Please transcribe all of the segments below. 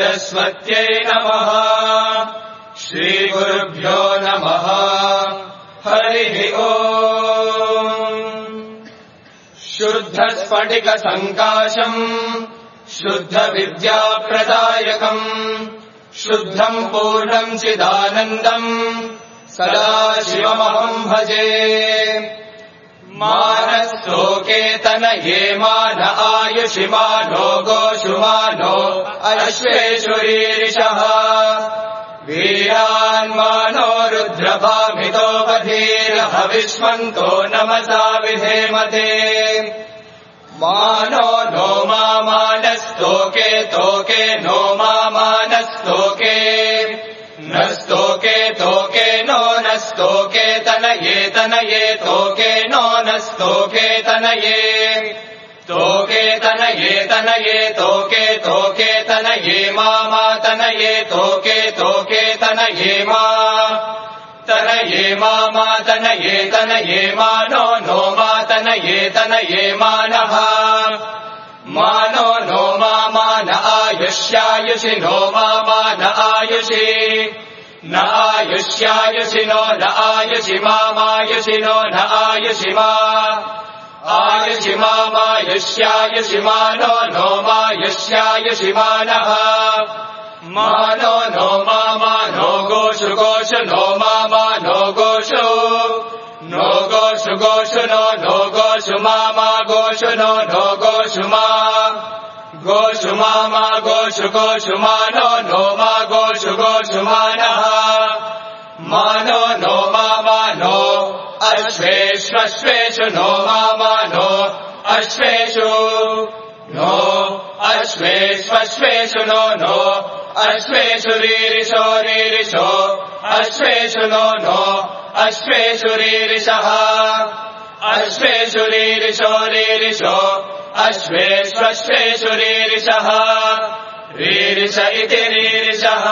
सरस्वत्यै नमः श्रीगुरुभ्यो नमः हरिः ओम् शुद्धस्फटिकसङ्काशम् शुद्धविद्याप्रदायकम् शुद्धम् पूर्णम् चिदानन्दम् सदा शिवमहम् भजे मानस्तोकेतनये मान आयुषिमानो गोषुमानो अश्वेषुरीरिषः वीरान्मानो रुद्रभामितो बधीरहविष्मन्तो नमसा विधेमते मानो नो मा मानस्तोके तोके नो मा मानस्तोके न स्तोके तोके नो न स्तोके तनये तनये तोके नो न स्तोके तनये तोके तनये तनये तोके तोके तनये मा मा तनये तोके तोके तनये मा तनये मा मा तनये तनये मा नो नो मा तनये तनये मानः मानो नो मा मान आयुष्यायुषि नो मा मान आयुषि न आयुष्यायुषि नो न आयुषि मामायुषि नो न आयुषि मा आयुषि मामायुष्यायुषि मानो नो मायुष्यायुषि मानः मानो नो मा मानो गोषु गोषु नो मा मानो गोषु नो गोषु गोषु नो नो गोषु मा मा गोषु नो नो गोषु मा गोषु मा मा गोषु गोषु मानो नो मा गोषु गोषु मानः मानो नो मा मानो अश्वेष्वश्वेषु नो मा मानो अश्वेषु नो अश्वेष्वश्वेषु नो नो अश्वेषु रीरिषो रीरिषो अश्वेषु नो नो अश्वेषु रीरिषः अश्वेषु रीरिषो रीरिषो अश्वेष्वश्वेषु रीरिषः रीरिष इति रीरिषः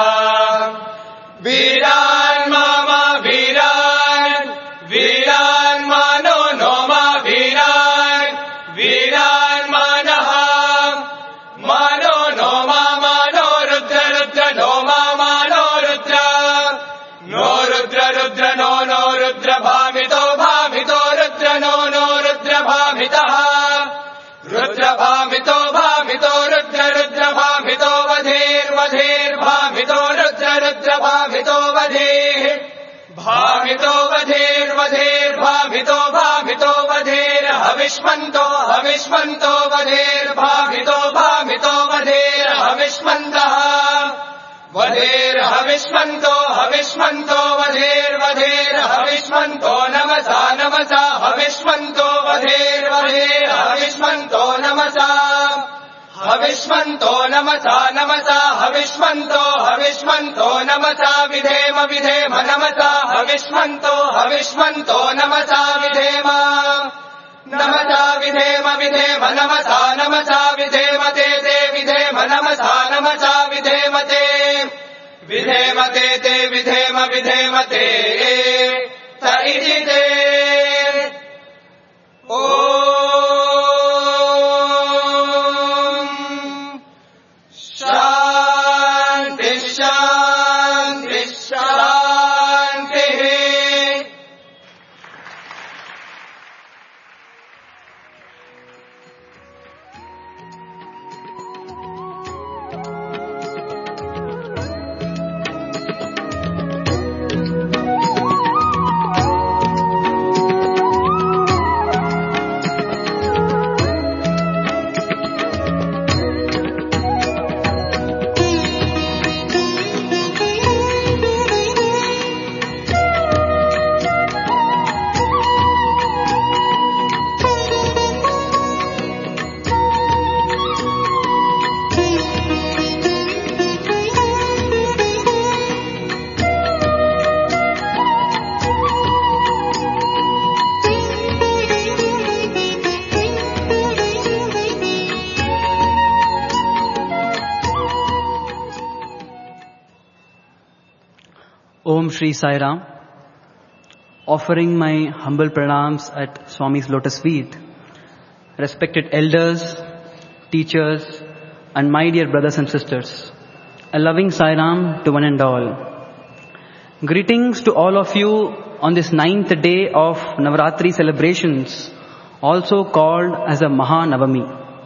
वीरान् मामा वीरान् वीरान् मानो नो मा वीरान् वीरान् मानः मानो नो मा मानो रुद्र रुद्र नो मा मानो रुद्र नो रुद्र रुद्र नो नो रुद्र भामितो भामितो रुद्र नो नो रुद्र भामितः रुद्र भामितो भामितो रुद्र रुद्र भामितो वधेर्वधेर्भामितो रुद्र रुद्र भामितो वधेः भामितो वधेर्वधेर्भामितो भामितो वधेर् हविष्मन्तो हविष्मन्तो वधेर्भामितो भामितो वधेर् हविष्मन्तः वधेर् हविष्मन्तो हविष्मन्तो वधेर्वधेर् हविष्मन्तो नमसा नमसा हविष्मन्तो वधेर्वधेर् हविष्मन्तो नमसा हविष्मन्तो नमसा नमसा हविष्मन्तो हविष्मन्तो नमसा विधेम विधेम नमसा हविष्मन्तो हविष्मन्तो नमसा विधेम नमसा विधेम विधेम नमसा नमसा विधेमते ते विधेम नमसा नमसा विधेमते विधेमते ते विधेम विधेमते त इति ते ॐ शान्ति शान्ति शान्तिः Om Shri Sai Ram. Offering my humble pranams at Swami's lotus feet. Respected elders, teachers, and my dear brothers and sisters. A loving Sairam to one and all. Greetings to all of you on this ninth day of Navaratri celebrations, also called as a Mahanavami.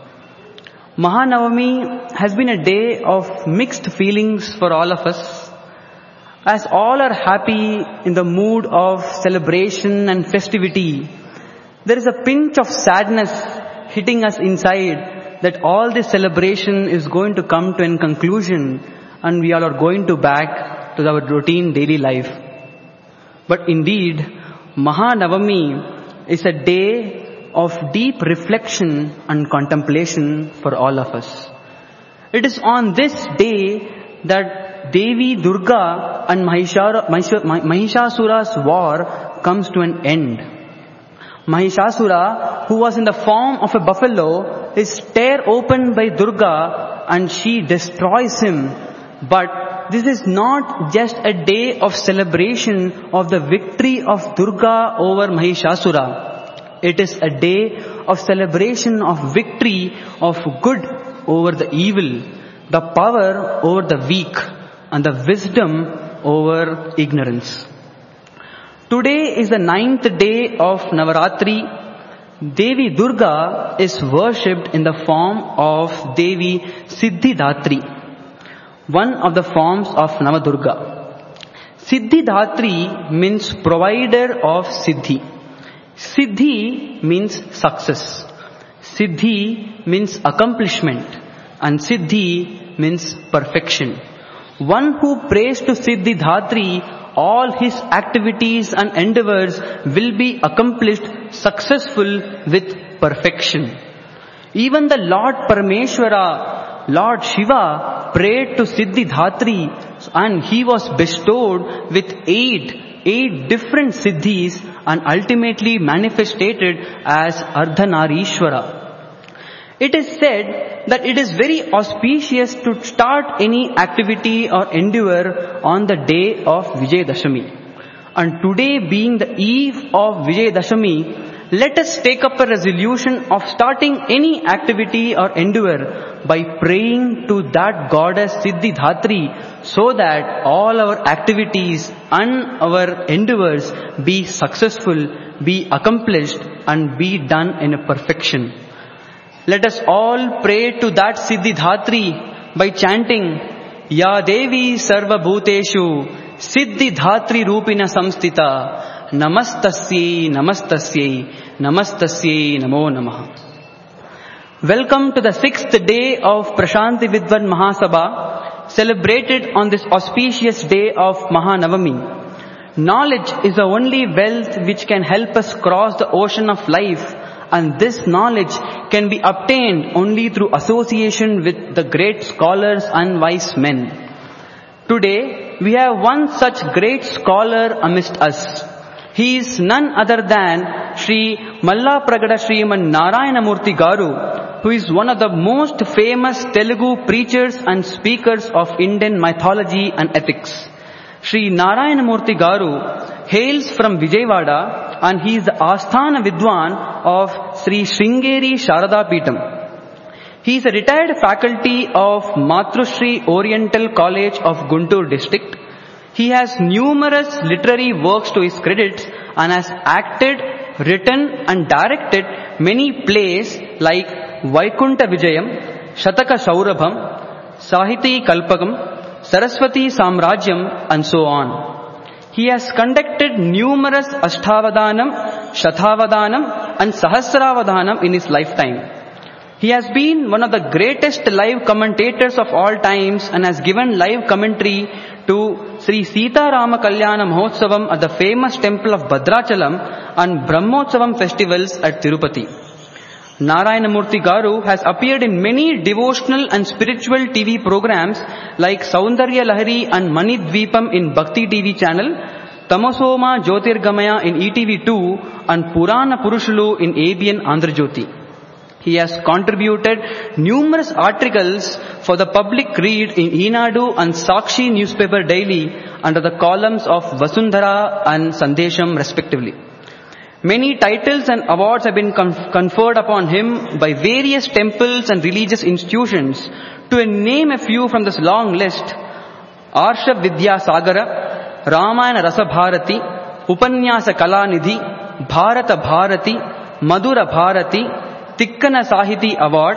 Mahanavami has been a day of mixed feelings for all of us, as all are happy in the mood of celebration and festivity. There is a pinch of sadness hitting us inside that all this celebration is going to come to a conclusion and we all are going to back to our routine daily life. But indeed, Mahanavami is a day of deep reflection and contemplation for all of us. It is on this day that Devi Durga and Mahishara, Mahishasura's war comes to an end. Mahishasura, who was in the form of a buffalo, is tear open by Durga and she destroys him. But this is not just a day of celebration of the victory of Durga over Mahishasura. It is a day of celebration of victory of good over the evil, the power over the weak, and the wisdom over ignorance. Today is the ninth day of Navaratri. Devi Durga is worshipped in the form of Devi Siddhidatri, one of the forms of Navadurga. Siddhidatri means provider of Siddhi. Siddhi means success. Siddhi means accomplishment. And Siddhi means perfection. One who prays to Siddhidatri all his activities and endeavors will be accomplished successful with perfection. Even the Lord Parameshwara, Lord Shiva prayed to Siddhidhatri and he was bestowed with eight, eight different siddhis and ultimately manifested as Ardhanarishwara. It is said that it is very auspicious to start any activity or endeavor on the day of Vijayadashami. And today being the eve of Vijayadashami, let us take up a resolution of starting any activity or endeavor by praying to that goddess Siddhidhatri so that all our activities and our endeavors be successful, be accomplished and be done in a perfection. Let us all pray to that Siddhidhatri by chanting Ya Devi Sarva Bhuteshu Siddhidhatri Rupina Samstita Namastasye Namastasye Namastasye Namo Namaha. Welcome to the sixth day of Prashanti Vidwan Mahasabha celebrated on this auspicious day of Mahanavami. Knowledge is the only wealth which can help us cross the ocean of life and this knowledge can be obtained only through association with the great scholars and wise men. Today, we have one such great scholar amidst us. He is none other than Sri Malla Pragada Sriman Narayana Murthy Garu, who is one of the most famous Telugu preachers and speakers of Indian mythology and ethics. Sri Narayana Murthy Garu hails from Vijayawada and he is the Asthana Vidwan of Sri Sringeri Sharada Peetam. He is a retired faculty of Matrushri Oriental College of Guntur district. He has numerous literary works to his credit and has acted, written and directed many plays like Vaikunta Vijayam, Shataka Saurabham, Sahiti Kalpagam, Saraswati Samrajyam and so on. He has conducted numerous Ashtavadanam, Shatavadanam and Sahasravadhanam in his lifetime. He has been one of the greatest live commentators of all times and has given live commentary to Sri Sita Rama Kalyana Mahotsavam at the famous temple of Bhadrachalam and Brahmotsavam festivals at Tirupati. Narayanamurthy Garu has appeared in many devotional and spiritual TV programs like Saundarya Lahari and Mani Dvipam in Bhakti TV channel, Tamasoma Jyotirgamaya in ETV2 and Purana Purushulu in ABN Andhra Jyoti. He has contributed numerous articles for the public read in Enadu and Sakshi newspaper daily under the columns of Vasundhara and Sandesham respectively. Many titles and awards have been conferred upon him by various temples and religious institutions To name a few from this long list, Arsha Vidya Sagara, Ramayana Rasa Bharati, Upanyasa Kalanidhi, Bharata Bharati, Madhura Bharati, Tikkana Sahiti Award,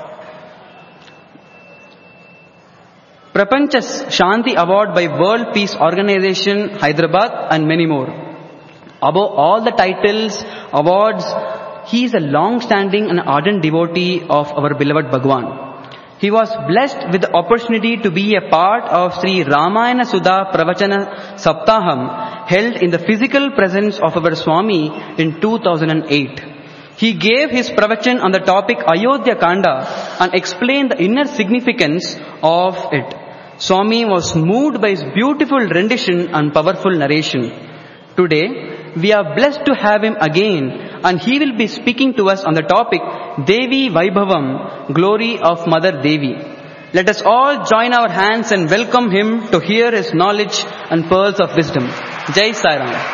Prapancha Shanti Award by World Peace Organization, Hyderabad, and many more. Above all the titles, awards, he is a long-standing and ardent devotee of our beloved Bhagwan. He was blessed with the opportunity to be a part of Sri Ramayana Sudha Pravachana Saptaham held in the physical presence of our Swami in 2008. He gave his pravachan on the topic Ayodhya Kanda and explained the inner significance of it. Swami was moved by his beautiful rendition and powerful narration. Today, we are blessed to have him again and he will be speaking to us on the topic Devi Vaibhavam, glory of Mother Devi. Let us all join our hands and welcome him to hear his knowledge and pearls of wisdom. Jai Sai Ram.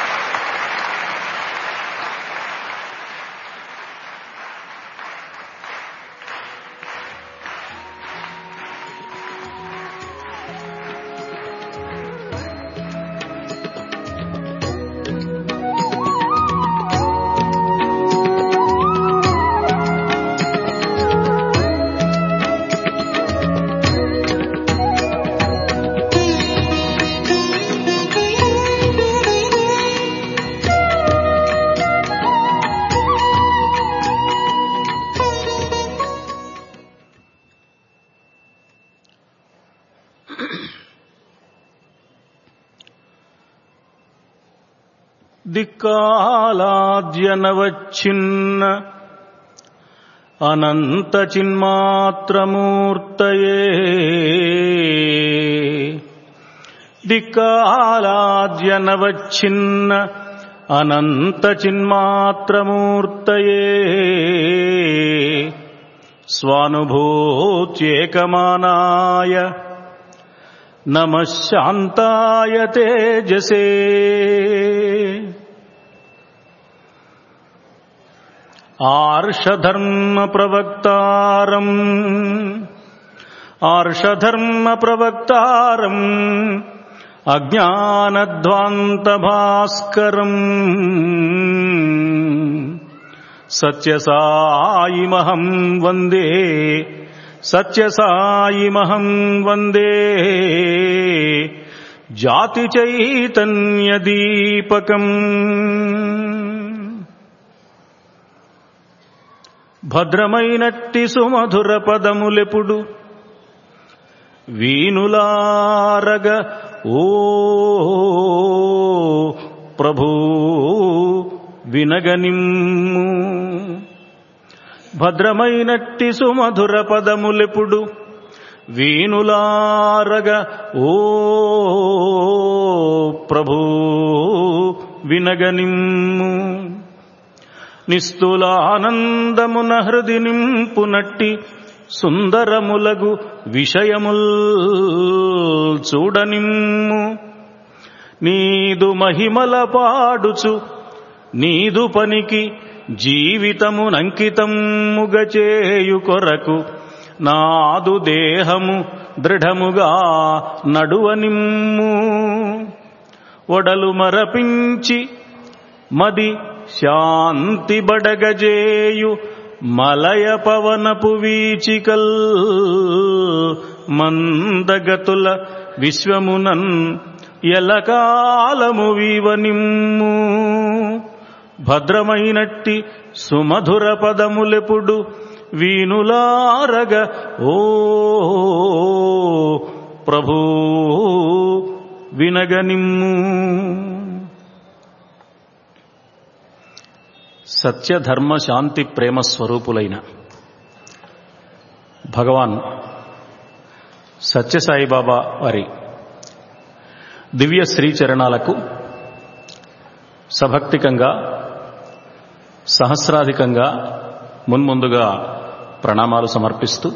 దిక్కాలాద్యనవచ్చిన్న అనంత చిన్మాత్రమూర్తయే దిక్కాలాద్యనవచ్చిన్న అనంత చిన్మాత్రమూర్తయే స్వానుభూత్యేకమానాయ నమ శాంతాయ తేజసే ఆర్షధర్మ ప్రవక్తారం ఆర్షధర్మ ప్రవక్తారం అజ్ఞానధ్వాంత భాస్కరం సత్యసాయిమహం వందే సత్యసాయిమహం వందే జాతి చైతన్యదీపకం భద్రమైనట్టి సుమధుర పదములెపుడు వీనులారగ ఓ ప్రభూ వినగనిమ్ము భద్రమైనట్టి సుమధుర పదములెపుడు వీనులారగ ఓ ప్రభూ వినగనిమ్ము నిస్తులానందమున హృది నింపునట్టి సుందరములగు విషయముల్ చూడనిమ్ము నీదు మహిమల పాడుచు నీదు పనికి జీవితమునంకితముగ చేయు కొరకు నాదు దేహము దృఢముగా నడువనిమ్ము ఒడలు మరపించి మది శాంతి బడగజేయు మలయ పవనపు వీచికల్ మందగతుల విశ్వమునన్ ఎలకాలము వీవనిమ్ము భద్రమైనట్టి సుమధుర పదములెపుడు వీనులారగ ఓ ప్రభూ వినగనిమ్ము సత్యధర్మ శాంతి ప్రేమ స్వరూపులైన భగవాన్ సత్యసాయిబాబా వారి దివ్య శ్రీచరణాలకు సభక్తికంగా సహస్రాధికంగా మున్ముందుగా ప్రణామాలు సమర్పిస్తూ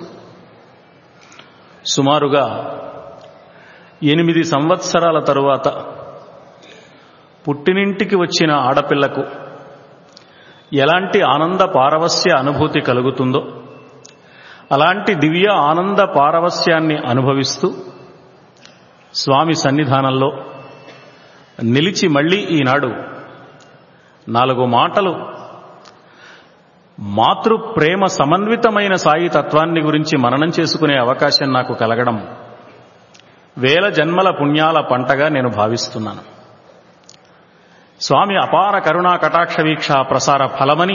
సుమారుగా ఎనిమిది సంవత్సరాల తరువాత పుట్టినింటికి వచ్చిన ఆడపిల్లకు ఎలాంటి ఆనంద పారవస్య అనుభూతి కలుగుతుందో అలాంటి దివ్య ఆనంద పారవస్యాన్ని అనుభవిస్తూ స్వామి సన్నిధానంలో నిలిచి మళ్ళీ ఈనాడు నాలుగు మాటలు మాతృ ప్రేమ సమన్వితమైన సాయి తత్వాన్ని గురించి మననం చేసుకునే అవకాశం నాకు కలగడం వేల జన్మల పుణ్యాల పంటగా నేను భావిస్తున్నాను స్వామి అపార కరుణా కటాక్ష వీక్ష ప్రసార ఫలమని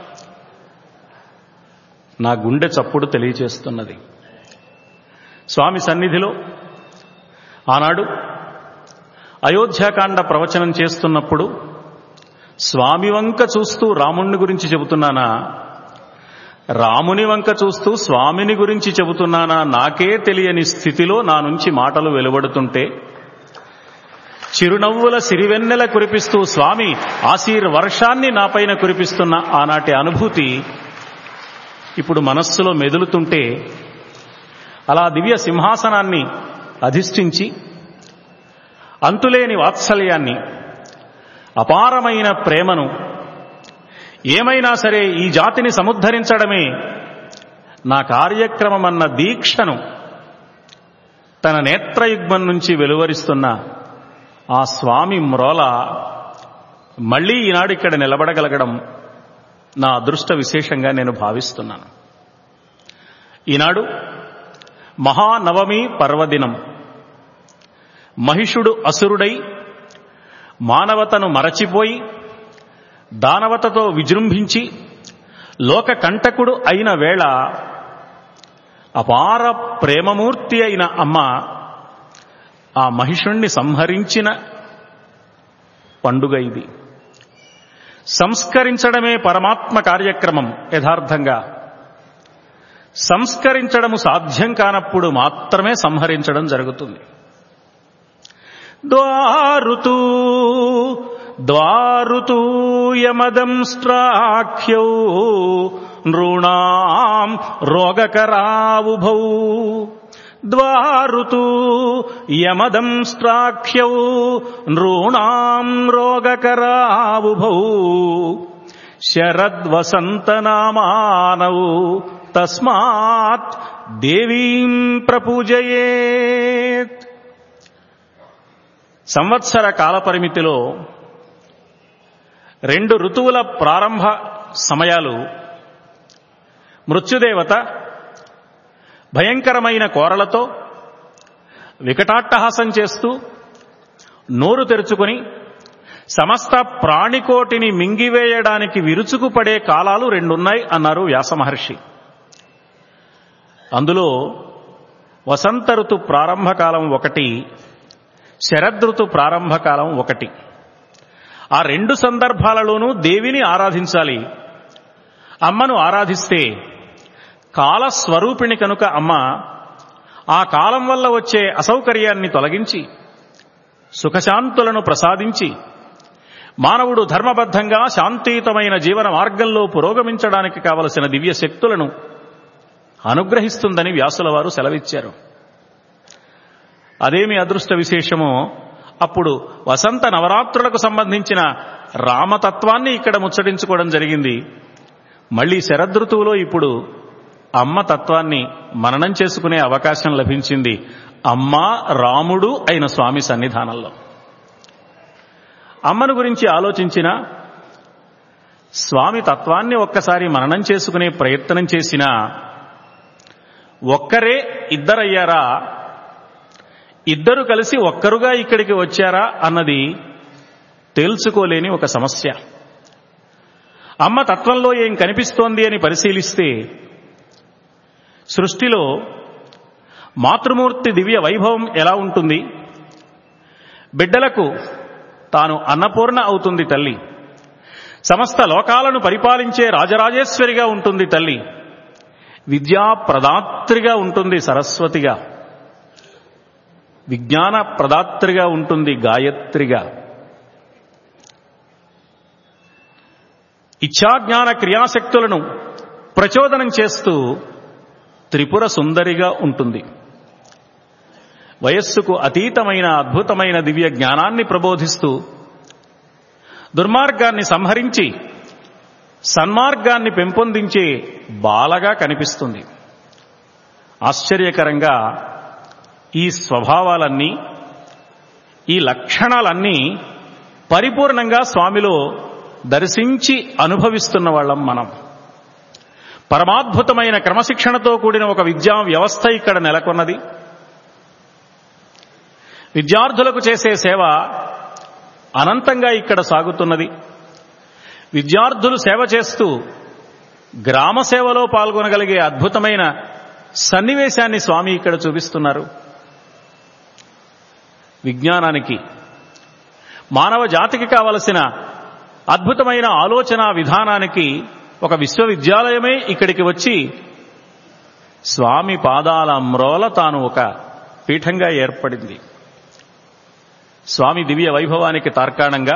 నా గుండె చప్పుడు తెలియచేస్తున్నది స్వామి సన్నిధిలో ఆనాడు అయోధ్యాకాండ ప్రవచనం చేస్తున్నప్పుడు స్వామి వంక చూస్తూ రాముణ్ణి గురించి చెబుతున్నానా రాముని వంక చూస్తూ స్వామిని గురించి చెబుతున్నానా నాకే తెలియని స్థితిలో నా నుంచి మాటలు వెలువడుతుంటే చిరునవ్వుల సిరివెన్నెల కురిపిస్తూ స్వామి ఆశీర్ వర్షాన్ని నాపైన కురిపిస్తున్న ఆనాటి అనుభూతి ఇప్పుడు మనస్సులో మెదులుతుంటే అలా దివ్య సింహాసనాన్ని అధిష్ఠించి అంతులేని వాత్సల్యాన్ని అపారమైన ప్రేమను ఏమైనా సరే ఈ జాతిని సముద్ధరించడమే నా కార్యక్రమమన్న దీక్షను తన నేత్రయుగ్మం నుంచి వెలువరిస్తున్న ఆ స్వామి మ్రోల మళ్లీ ఈనాడు ఇక్కడ నిలబడగలగడం నా అదృష్ట విశేషంగా నేను భావిస్తున్నాను ఈనాడు మహానవమి పర్వదినం మహిషుడు అసురుడై మానవతను మరచిపోయి దానవతతో విజృంభించి లోక కంటకుడు అయిన వేళ అపార ప్రేమమూర్తి అయిన అమ్మ ఆ మహిషుణ్ణి సంహరించిన పండుగ ఇది సంస్కరించడమే పరమాత్మ కార్యక్రమం యథార్థంగా సంస్కరించడము సాధ్యం కానప్పుడు మాత్రమే సంహరించడం జరుగుతుంది ద్వారుతూ ద్వారుతూ యమదంస్ట్రాఖ్యౌ నృణాం రోగకరావుభౌ ద్వారుతూ యమదంస్ట్రాఖ్యౌ నృణాం రోగకరావుభౌ శరద్వసంతనామానౌ తస్మాత్ దేవీం ప్రపూజయేత్ సంవత్సర కాలపరిమితిలో రెండు ఋతువుల ప్రారంభ సమయాలు మృత్యుదేవత భయంకరమైన కోరలతో వికటాట్టహాసం చేస్తూ నోరు తెరుచుకొని సమస్త ప్రాణికోటిని మింగివేయడానికి విరుచుకుపడే కాలాలు రెండున్నాయి అన్నారు వ్యాసమహర్షి అందులో వసంత ఋతు ప్రారంభకాలం ఒకటి శరదృతు ప్రారంభకాలం ఒకటి ఆ రెండు సందర్భాలలోనూ దేవిని ఆరాధించాలి అమ్మను ఆరాధిస్తే కాలస్వరూపిణి కనుక అమ్మ ఆ కాలం వల్ల వచ్చే అసౌకర్యాన్ని తొలగించి సుఖశాంతులను ప్రసాదించి మానవుడు ధర్మబద్ధంగా శాంతియుతమైన జీవన మార్గంలో పురోగమించడానికి కావలసిన దివ్య శక్తులను అనుగ్రహిస్తుందని వ్యాసుల వారు సెలవిచ్చారు అదేమి అదృష్ట విశేషమో అప్పుడు వసంత నవరాత్రులకు సంబంధించిన రామతత్వాన్ని ఇక్కడ ముచ్చటించుకోవడం జరిగింది మళ్ళీ శరదృతువులో ఇప్పుడు అమ్మ తత్వాన్ని మననం చేసుకునే అవకాశం లభించింది అమ్మ రాముడు అయిన స్వామి సన్నిధానంలో అమ్మను గురించి ఆలోచించిన స్వామి తత్వాన్ని ఒక్కసారి మననం చేసుకునే ప్రయత్నం చేసినా ఒక్కరే ఇద్దరయ్యారా ఇద్దరు కలిసి ఒక్కరుగా ఇక్కడికి వచ్చారా అన్నది తేల్చుకోలేని ఒక సమస్య అమ్మ తత్వంలో ఏం కనిపిస్తోంది అని పరిశీలిస్తే సృష్టిలో మాతృమూర్తి దివ్య వైభవం ఎలా ఉంటుంది బిడ్డలకు తాను అన్నపూర్ణ అవుతుంది తల్లి సమస్త లోకాలను పరిపాలించే రాజరాజేశ్వరిగా ఉంటుంది తల్లి విద్యా ప్రదాత్రిగా ఉంటుంది సరస్వతిగా విజ్ఞాన ప్రదాత్రిగా ఉంటుంది గాయత్రిగా ఇచ్ఛాజ్ఞాన క్రియాశక్తులను ప్రచోదనం చేస్తూ త్రిపుర సుందరిగా ఉంటుంది వయస్సుకు అతీతమైన అద్భుతమైన దివ్య జ్ఞానాన్ని ప్రబోధిస్తూ దుర్మార్గాన్ని సంహరించి సన్మార్గాన్ని పెంపొందించే బాలగా కనిపిస్తుంది ఆశ్చర్యకరంగా ఈ స్వభావాలన్నీ ఈ లక్షణాలన్నీ పరిపూర్ణంగా స్వామిలో దర్శించి అనుభవిస్తున్న వాళ్ళం మనం పరమాద్భుతమైన క్రమశిక్షణతో కూడిన ఒక విద్యా వ్యవస్థ ఇక్కడ నెలకొన్నది విద్యార్థులకు చేసే సేవ అనంతంగా ఇక్కడ సాగుతున్నది విద్యార్థులు సేవ చేస్తూ గ్రామ సేవలో పాల్గొనగలిగే అద్భుతమైన సన్నివేశాన్ని స్వామి ఇక్కడ చూపిస్తున్నారు విజ్ఞానానికి మానవ జాతికి కావలసిన అద్భుతమైన ఆలోచన విధానానికి ఒక విశ్వవిద్యాలయమే ఇక్కడికి వచ్చి స్వామి పాదాల మ్రోల తాను ఒక పీఠంగా ఏర్పడింది స్వామి దివ్య వైభవానికి తార్కాణంగా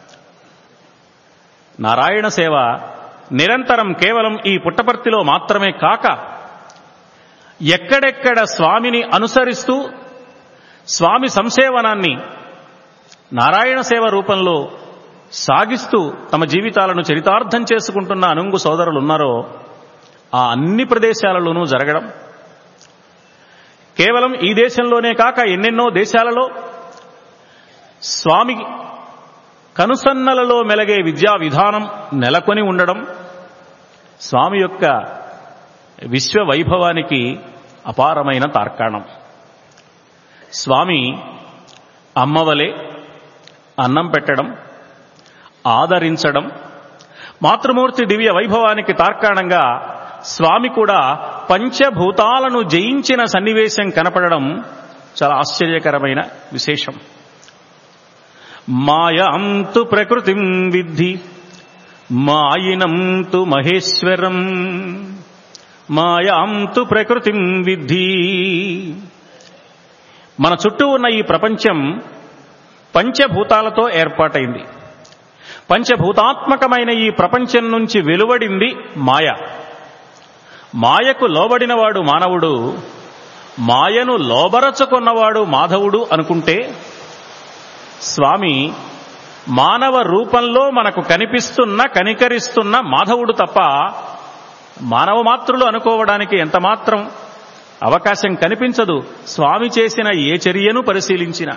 నారాయణ సేవ నిరంతరం కేవలం ఈ పుట్టపర్తిలో మాత్రమే కాక ఎక్కడెక్కడ స్వామిని అనుసరిస్తూ స్వామి సంసేవనాన్ని నారాయణ సేవ రూపంలో సాగిస్తూ తమ జీవితాలను చరితార్థం చేసుకుంటున్న అనుంగు సోదరులు ఉన్నారో ఆ అన్ని ప్రదేశాలలోనూ జరగడం కేవలం ఈ దేశంలోనే కాక ఎన్నెన్నో దేశాలలో స్వామి కనుసన్నలలో మెలగే విద్యా విధానం నెలకొని ఉండడం స్వామి యొక్క విశ్వ వైభవానికి అపారమైన తార్కాణం స్వామి అమ్మవలే అన్నం పెట్టడం ఆదరించడం మాతృమూర్తి దివ్య వైభవానికి తార్కాణంగా స్వామి కూడా పంచభూతాలను జయించిన సన్నివేశం కనపడడం చాలా ఆశ్చర్యకరమైన విశేషం మాయాంతు ప్రకృతిం విద్ధి మాయినం తు మహేశ్వరం మాయాంతు ప్రకృతిం విద్ధి మన చుట్టూ ఉన్న ఈ ప్రపంచం పంచభూతాలతో ఏర్పాటైంది పంచభూతాత్మకమైన ఈ ప్రపంచం నుంచి వెలువడింది మాయ మాయకు లోబడినవాడు మానవుడు మాయను లోబరచుకున్నవాడు మాధవుడు అనుకుంటే స్వామి మానవ రూపంలో మనకు కనిపిస్తున్న కనికరిస్తున్న మాధవుడు తప్ప మానవ మాత్రులు అనుకోవడానికి ఎంత మాత్రం అవకాశం కనిపించదు స్వామి చేసిన ఏ చర్యను పరిశీలించిన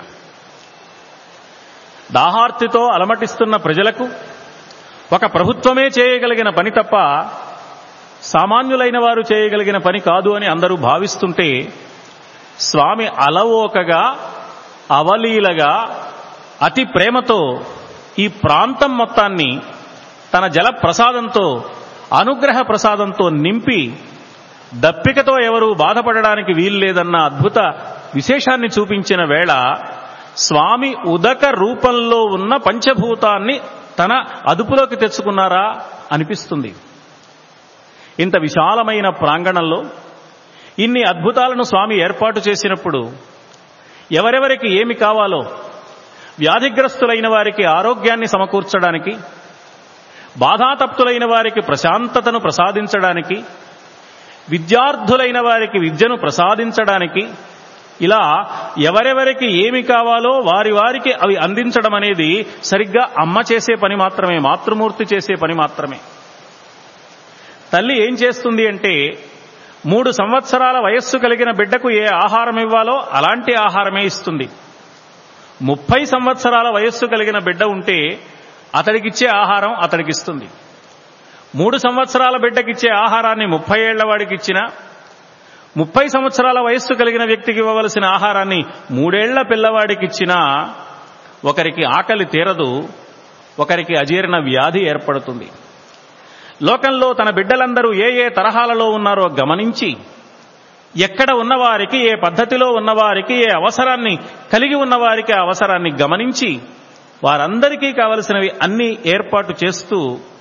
దాహార్తితో అలమటిస్తున్న ప్రజలకు ఒక ప్రభుత్వమే చేయగలిగిన పని తప్ప సామాన్యులైన వారు చేయగలిగిన పని కాదు అని అందరూ భావిస్తుంటే స్వామి అలవోకగా అవలీలగా అతి ప్రేమతో ఈ ప్రాంతం మొత్తాన్ని తన జల ప్రసాదంతో అనుగ్రహ ప్రసాదంతో నింపి దప్పికతో ఎవరూ బాధపడడానికి వీల్లేదన్న అద్భుత విశేషాన్ని చూపించిన వేళ స్వామి ఉదక రూపంలో ఉన్న పంచభూతాన్ని తన అదుపులోకి తెచ్చుకున్నారా అనిపిస్తుంది ఇంత విశాలమైన ప్రాంగణంలో ఇన్ని అద్భుతాలను స్వామి ఏర్పాటు చేసినప్పుడు ఎవరెవరికి ఏమి కావాలో వ్యాధిగ్రస్తులైన వారికి ఆరోగ్యాన్ని సమకూర్చడానికి బాధాతప్తులైన వారికి ప్రశాంతతను ప్రసాదించడానికి విద్యార్థులైన వారికి విద్యను ప్రసాదించడానికి ఇలా ఎవరెవరికి ఏమి కావాలో వారి వారికి అవి అందించడం అనేది సరిగ్గా అమ్మ చేసే పని మాత్రమే మాతృమూర్తి చేసే పని మాత్రమే తల్లి ఏం చేస్తుంది అంటే మూడు సంవత్సరాల వయస్సు కలిగిన బిడ్డకు ఏ ఆహారం ఇవ్వాలో అలాంటి ఆహారమే ఇస్తుంది ముప్పై సంవత్సరాల వయస్సు కలిగిన బిడ్డ ఉంటే అతడికిచ్చే ఆహారం అతడికిస్తుంది మూడు సంవత్సరాల బిడ్డకిచ్చే ఆహారాన్ని ముప్పై ఏళ్ల వాడికి ఇచ్చినా ముప్పై సంవత్సరాల వయస్సు కలిగిన వ్యక్తికి ఇవ్వవలసిన ఆహారాన్ని మూడేళ్ల పిల్లవాడికి ఇచ్చినా ఒకరికి ఆకలి తీరదు ఒకరికి అజీర్ణ వ్యాధి ఏర్పడుతుంది లోకంలో తన బిడ్డలందరూ ఏ ఏ తరహాలలో ఉన్నారో గమనించి ఎక్కడ ఉన్నవారికి ఏ పద్ధతిలో ఉన్నవారికి ఏ అవసరాన్ని కలిగి ఉన్నవారికి ఆ అవసరాన్ని గమనించి వారందరికీ కావలసినవి అన్ని ఏర్పాటు చేస్తూ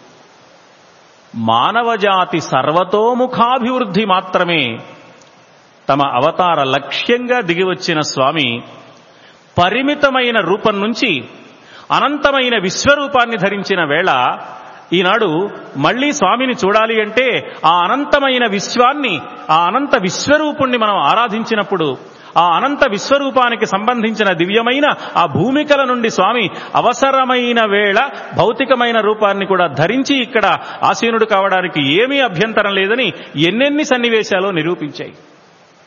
మానవజాతి సర్వతోముఖాభివృద్ధి మాత్రమే తమ అవతార లక్ష్యంగా దిగివచ్చిన స్వామి పరిమితమైన రూపం నుంచి అనంతమైన విశ్వరూపాన్ని ధరించిన వేళ ఈనాడు మళ్లీ స్వామిని చూడాలి అంటే ఆ అనంతమైన విశ్వాన్ని ఆ అనంత విశ్వరూపుణ్ణి మనం ఆరాధించినప్పుడు ఆ అనంత విశ్వరూపానికి సంబంధించిన దివ్యమైన ఆ భూమికల నుండి స్వామి అవసరమైన వేళ భౌతికమైన రూపాన్ని కూడా ధరించి ఇక్కడ ఆసీనుడు కావడానికి ఏమీ అభ్యంతరం లేదని ఎన్నెన్ని సన్నివేశాలు నిరూపించాయి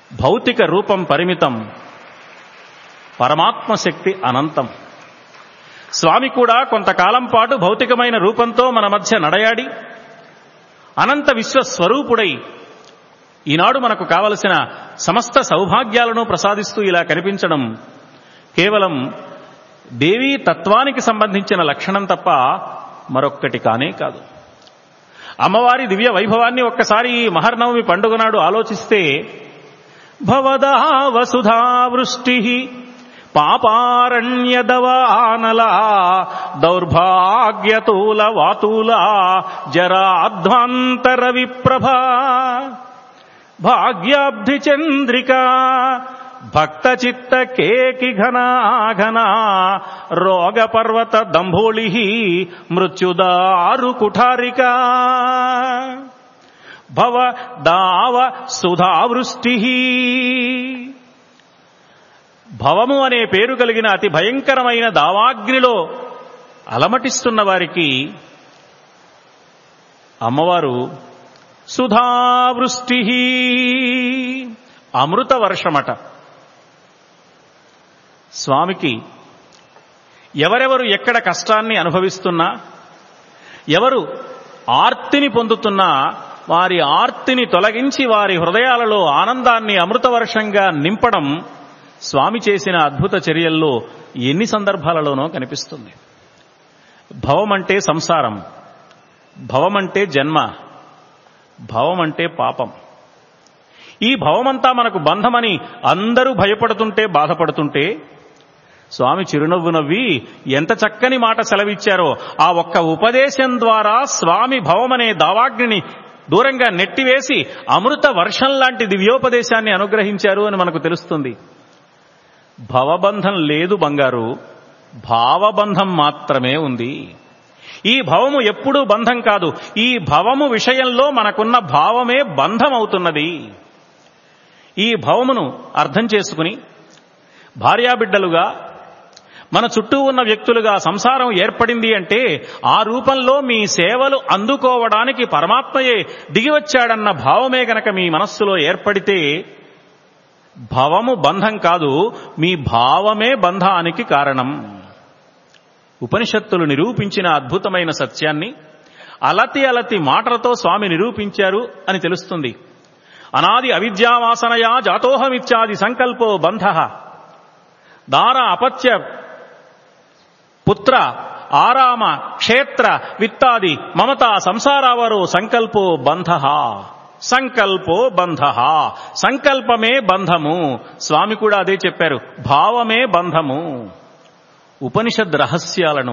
భౌతిక రూపం పరిమితం పరమాత్మ శక్తి అనంతం స్వామి కూడా కొంతకాలం పాటు భౌతికమైన రూపంతో మన మధ్య నడయాడి అనంత విశ్వస్వరూపుడై ఈనాడు మనకు కావలసిన సమస్త సౌభాగ్యాలను ప్రసాదిస్తూ ఇలా కనిపించడం కేవలం దేవీ తత్వానికి సంబంధించిన లక్షణం తప్ప మరొక్కటి కానే కాదు అమ్మవారి దివ్య వైభవాన్ని ఒక్కసారి ఈ మహర్నవమి పండుగ నాడు ఆలోచిస్తే భవదా వసుధా వృష్టి పాపారణ్యదవానలా దౌర్భాగ్యతూల వాతూల జరాధ్వాంతర విప్రభా భాగ్యాబ్ధి చంద్రికా భక్త చిత్త కేకి ఘనా ఘనా రోగ పర్వత దంభోళి మృత్యుదారు కుఠారికా భవ దావ సుధావృష్టి భవము అనే పేరు కలిగిన అతి భయంకరమైన దావాగ్నిలో అలమటిస్తున్న వారికి అమ్మవారు సుధావృష్టి అమృత వర్షమట స్వామికి ఎవరెవరు ఎక్కడ కష్టాన్ని అనుభవిస్తున్నా ఎవరు ఆర్తిని పొందుతున్నా వారి ఆర్తిని తొలగించి వారి హృదయాలలో ఆనందాన్ని అమృతవర్షంగా నింపడం స్వామి చేసిన అద్భుత చర్యల్లో ఎన్ని సందర్భాలలోనో కనిపిస్తుంది భవమంటే సంసారం భవమంటే జన్మ భవమంటే పాపం ఈ భవమంతా మనకు బంధమని అందరూ భయపడుతుంటే బాధపడుతుంటే స్వామి చిరునవ్వు నవ్వి ఎంత చక్కని మాట సెలవిచ్చారో ఆ ఒక్క ఉపదేశం ద్వారా స్వామి భవమనే దావాగ్నిని దూరంగా నెట్టివేసి అమృత వర్షం లాంటి దివ్యోపదేశాన్ని అనుగ్రహించారు అని మనకు తెలుస్తుంది భవబంధం లేదు బంగారు భావబంధం మాత్రమే ఉంది ఈ భవము ఎప్పుడూ బంధం కాదు ఈ భవము విషయంలో మనకున్న భావమే బంధం అవుతున్నది ఈ భవమును అర్థం చేసుకుని భార్యాబిడ్డలుగా మన చుట్టూ ఉన్న వ్యక్తులుగా సంసారం ఏర్పడింది అంటే ఆ రూపంలో మీ సేవలు అందుకోవడానికి పరమాత్మయే దిగివచ్చాడన్న భావమే గనక మీ మనస్సులో ఏర్పడితే భవము బంధం కాదు మీ భావమే బంధానికి కారణం ఉపనిషత్తులు నిరూపించిన అద్భుతమైన సత్యాన్ని అలతి అలతి మాటలతో స్వామి నిరూపించారు అని తెలుస్తుంది అనాది అవిద్యావాసనయా జాతోహమిత్యాది సంకల్పో బంధ దార అపత్య పుత్ర ఆరామ క్షేత్ర విత్తాది మమత సంసారావరో సంకల్పో బంధ సంకల్పో బంధ సంకల్పమే బంధము స్వామి కూడా అదే చెప్పారు భావమే బంధము ఉపనిషద్ రహస్యాలను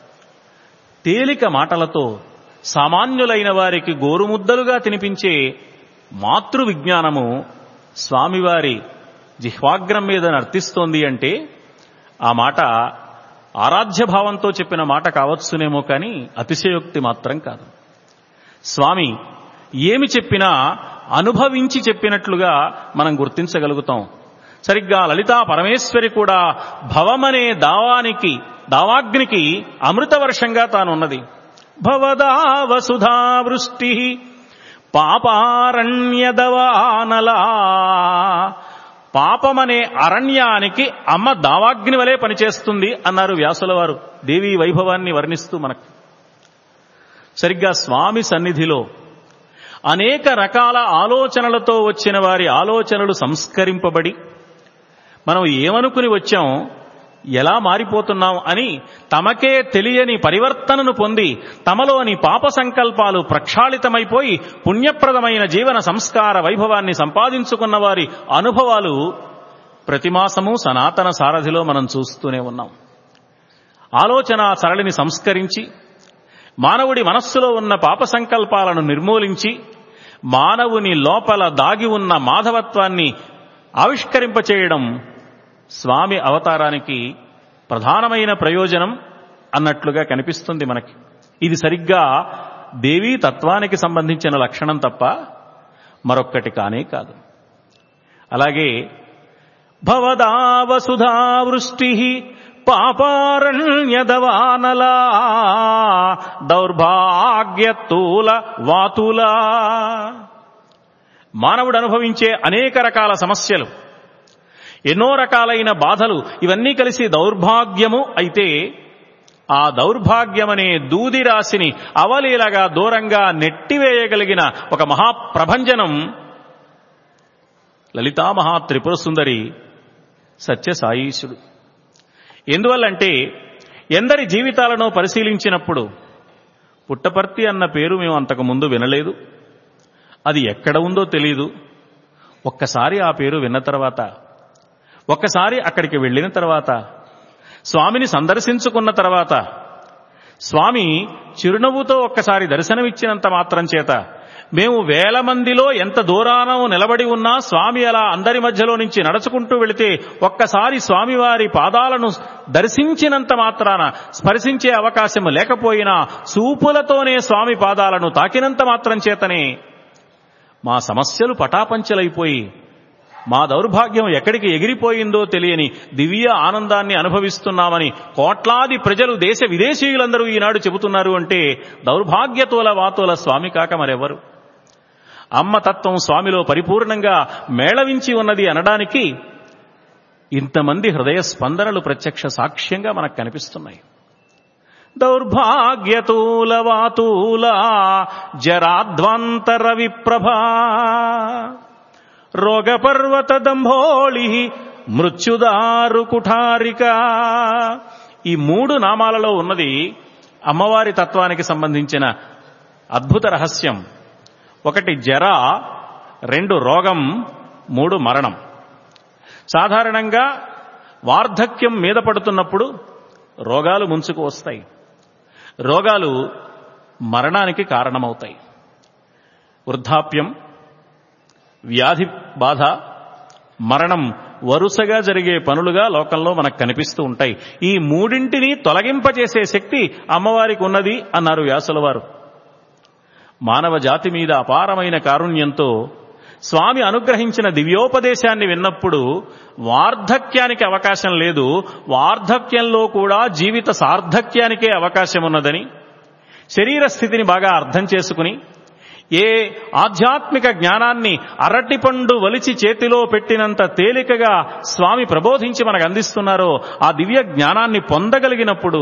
తేలిక మాటలతో సామాన్యులైన వారికి గోరుముద్దలుగా తినిపించే మాతృ విజ్ఞానము స్వామివారి జిహ్వాగ్రం మీద నర్తిస్తోంది అంటే ఆ మాట ఆరాధ్య భావంతో చెప్పిన మాట కావచ్చునేమో కానీ అతిశయోక్తి మాత్రం కాదు స్వామి ఏమి చెప్పినా అనుభవించి చెప్పినట్లుగా మనం గుర్తించగలుగుతాం సరిగ్గా లలితా పరమేశ్వరి కూడా భవమనే దావానికి దావాగ్నికి అమృత వర్షంగా తానున్నది భవదా వసుధా వృష్టి పాపారణ్యదవానలా పాపమనే అరణ్యానికి అమ్మ దావాగ్ని వలె పనిచేస్తుంది అన్నారు వ్యాసుల వారు దేవీ వైభవాన్ని వర్ణిస్తూ మనకు సరిగ్గా స్వామి సన్నిధిలో అనేక రకాల ఆలోచనలతో వచ్చిన వారి ఆలోచనలు సంస్కరింపబడి మనం ఏమనుకుని వచ్చాం ఎలా మారిపోతున్నాం అని తమకే తెలియని పరివర్తనను పొంది తమలోని పాప సంకల్పాలు ప్రక్షాళితమైపోయి పుణ్యప్రదమైన జీవన సంస్కార వైభవాన్ని సంపాదించుకున్న వారి అనుభవాలు ప్రతిమాసము సనాతన సారథిలో మనం చూస్తూనే ఉన్నాం ఆలోచన సరళిని సంస్కరించి మానవుడి మనస్సులో ఉన్న పాప సంకల్పాలను నిర్మూలించి మానవుని లోపల దాగి ఉన్న మాధవత్వాన్ని ఆవిష్కరింపచేయడం స్వామి అవతారానికి ప్రధానమైన ప్రయోజనం అన్నట్లుగా కనిపిస్తుంది మనకి ఇది సరిగ్గా దేవీ తత్వానికి సంబంధించిన లక్షణం తప్ప మరొక్కటి కానే కాదు అలాగే భవదావసుధా వృష్టి పాపారణ్యదవానలా దౌర్భాగ్యతూల వాతులా మానవుడు అనుభవించే అనేక రకాల సమస్యలు ఎన్నో రకాలైన బాధలు ఇవన్నీ కలిసి దౌర్భాగ్యము అయితే ఆ దౌర్భాగ్యమనే దూది రాశిని అవలీలగా దూరంగా నెట్టివేయగలిగిన ఒక మహాప్రభంజనం లలితా మహా త్రిపుర సుందరి సత్యసాయీశుడు ఎందువల్లంటే ఎందరి జీవితాలను పరిశీలించినప్పుడు పుట్టపర్తి అన్న పేరు మేము అంతకు ముందు వినలేదు అది ఎక్కడ ఉందో తెలియదు ఒక్కసారి ఆ పేరు విన్న తర్వాత ఒక్కసారి అక్కడికి వెళ్ళిన తర్వాత స్వామిని సందర్శించుకున్న తర్వాత స్వామి చిరునవ్వుతో ఒక్కసారి దర్శనమిచ్చినంత మాత్రం చేత మేము వేల మందిలో ఎంత దూరాన నిలబడి ఉన్నా స్వామి అలా అందరి మధ్యలో నుంచి నడుచుకుంటూ వెళితే ఒక్కసారి స్వామివారి పాదాలను దర్శించినంత మాత్రాన స్పర్శించే అవకాశం లేకపోయినా చూపులతోనే స్వామి పాదాలను తాకినంత మాత్రం చేతనే మా సమస్యలు పటాపంచలైపోయి మా దౌర్భాగ్యం ఎక్కడికి ఎగిరిపోయిందో తెలియని దివ్య ఆనందాన్ని అనుభవిస్తున్నామని కోట్లాది ప్రజలు దేశ విదేశీయులందరూ ఈనాడు చెబుతున్నారు అంటే దౌర్భాగ్యతోల వాతోల స్వామి కాక మరెవరు అమ్మ తత్వం స్వామిలో పరిపూర్ణంగా మేళవించి ఉన్నది అనడానికి ఇంతమంది హృదయ స్పందనలు ప్రత్యక్ష సాక్ష్యంగా మనకు కనిపిస్తున్నాయి దౌర్భాగ్యతూల వాతూల జరాధ్వంతర విప్రభా రోగపర్వత దంభోళి మృత్యుదారు కుఠారిక ఈ మూడు నామాలలో ఉన్నది అమ్మవారి తత్వానికి సంబంధించిన అద్భుత రహస్యం ఒకటి జర రెండు రోగం మూడు మరణం సాధారణంగా వార్ధక్యం మీద పడుతున్నప్పుడు రోగాలు ముంచుకు వస్తాయి రోగాలు మరణానికి కారణమవుతాయి వృద్ధాప్యం వ్యాధి బాధ మరణం వరుసగా జరిగే పనులుగా లోకంలో మనకు కనిపిస్తూ ఉంటాయి ఈ మూడింటిని తొలగింపచేసే శక్తి అమ్మవారికి ఉన్నది అన్నారు వ్యాసుల వారు మానవ జాతి మీద అపారమైన కారుణ్యంతో స్వామి అనుగ్రహించిన దివ్యోపదేశాన్ని విన్నప్పుడు వార్ధక్యానికి అవకాశం లేదు వార్ధక్యంలో కూడా జీవిత సార్థక్యానికే అవకాశం ఉన్నదని శరీర స్థితిని బాగా అర్థం చేసుకుని ఏ ఆధ్యాత్మిక జ్ఞానాన్ని అరటిపండు వలిచి చేతిలో పెట్టినంత తేలికగా స్వామి ప్రబోధించి మనకు అందిస్తున్నారో ఆ దివ్య జ్ఞానాన్ని పొందగలిగినప్పుడు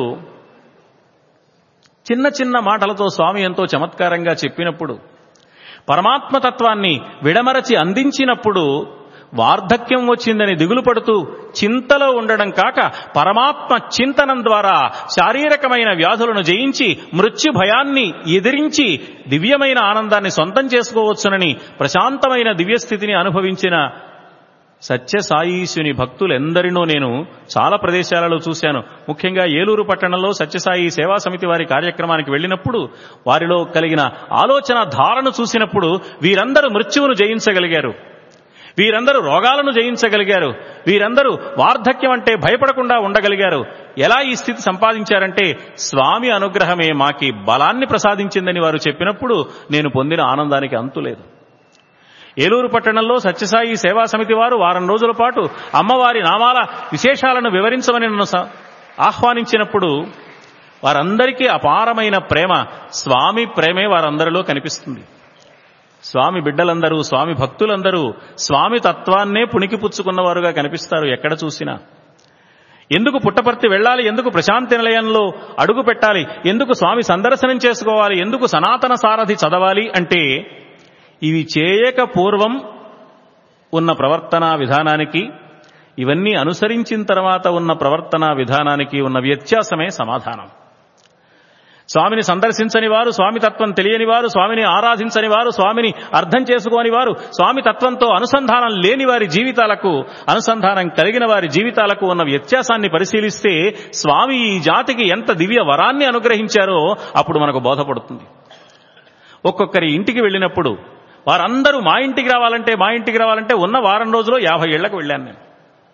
చిన్న చిన్న మాటలతో స్వామి ఎంతో చమత్కారంగా చెప్పినప్పుడు పరమాత్మతత్వాన్ని విడమరచి అందించినప్పుడు వార్ధక్యం వచ్చిందని దిగులు పడుతూ చింతలో ఉండడం కాక పరమాత్మ చింతనం ద్వారా శారీరకమైన వ్యాధులను జయించి మృత్యు భయాన్ని ఎదిరించి దివ్యమైన ఆనందాన్ని సొంతం చేసుకోవచ్చునని ప్రశాంతమైన దివ్యస్థితిని అనుభవించిన సత్యసాయీశుని భక్తులెందరినో నేను చాలా ప్రదేశాలలో చూశాను ముఖ్యంగా ఏలూరు పట్టణంలో సత్యసాయి సేవా సమితి వారి కార్యక్రమానికి వెళ్ళినప్పుడు వారిలో కలిగిన ఆలోచన ధారను చూసినప్పుడు వీరందరూ మృత్యువును జయించగలిగారు వీరందరూ రోగాలను జయించగలిగారు వీరందరూ వార్ధక్యం అంటే భయపడకుండా ఉండగలిగారు ఎలా ఈ స్థితి సంపాదించారంటే స్వామి అనుగ్రహమే మాకి బలాన్ని ప్రసాదించిందని వారు చెప్పినప్పుడు నేను పొందిన ఆనందానికి అంతులేదు ఏలూరు పట్టణంలో సత్యసాయి సేవా సమితి వారు వారం రోజుల పాటు అమ్మవారి నామాల విశేషాలను వివరించమని నన్ను స- ఆహ్వానించినప్పుడు వారందరికీ అపారమైన ప్రేమ స్వామి ప్రేమే వారందరిలో కనిపిస్తుంది స్వామి బిడ్డలందరూ స్వామి భక్తులందరూ స్వామి తత్వాన్నే పుణికిపుచ్చుకున్నవారుగా కనిపిస్తారు ఎక్కడ చూసినా ఎందుకు పుట్టపర్తి వెళ్ళాలి ఎందుకు ప్రశాంతి నిలయంలో అడుగు పెట్టాలి ఎందుకు స్వామి సందర్శనం చేసుకోవాలి ఎందుకు సనాతన సారథి చదవాలి అంటే ఇవి చేయక పూర్వం ఉన్న ప్రవర్తనా విధానానికి ఇవన్నీ అనుసరించిన తర్వాత ఉన్న ప్రవర్తనా విధానానికి ఉన్న వ్యత్యాసమే సమాధానం స్వామిని సందర్శించని వారు స్వామి తత్వం తెలియని వారు స్వామిని ఆరాధించని వారు స్వామిని అర్థం చేసుకోని వారు స్వామి తత్వంతో అనుసంధానం లేని వారి జీవితాలకు అనుసంధానం కలిగిన వారి జీవితాలకు ఉన్న వ్యత్యాసాన్ని పరిశీలిస్తే స్వామి ఈ జాతికి ఎంత దివ్య వరాన్ని అనుగ్రహించారో అప్పుడు మనకు బోధపడుతుంది ఒక్కొక్కరి ఇంటికి వెళ్ళినప్పుడు వారందరూ మా ఇంటికి రావాలంటే మా ఇంటికి రావాలంటే ఉన్న వారం రోజులో యాభై ఏళ్లకు వెళ్ళాను నేను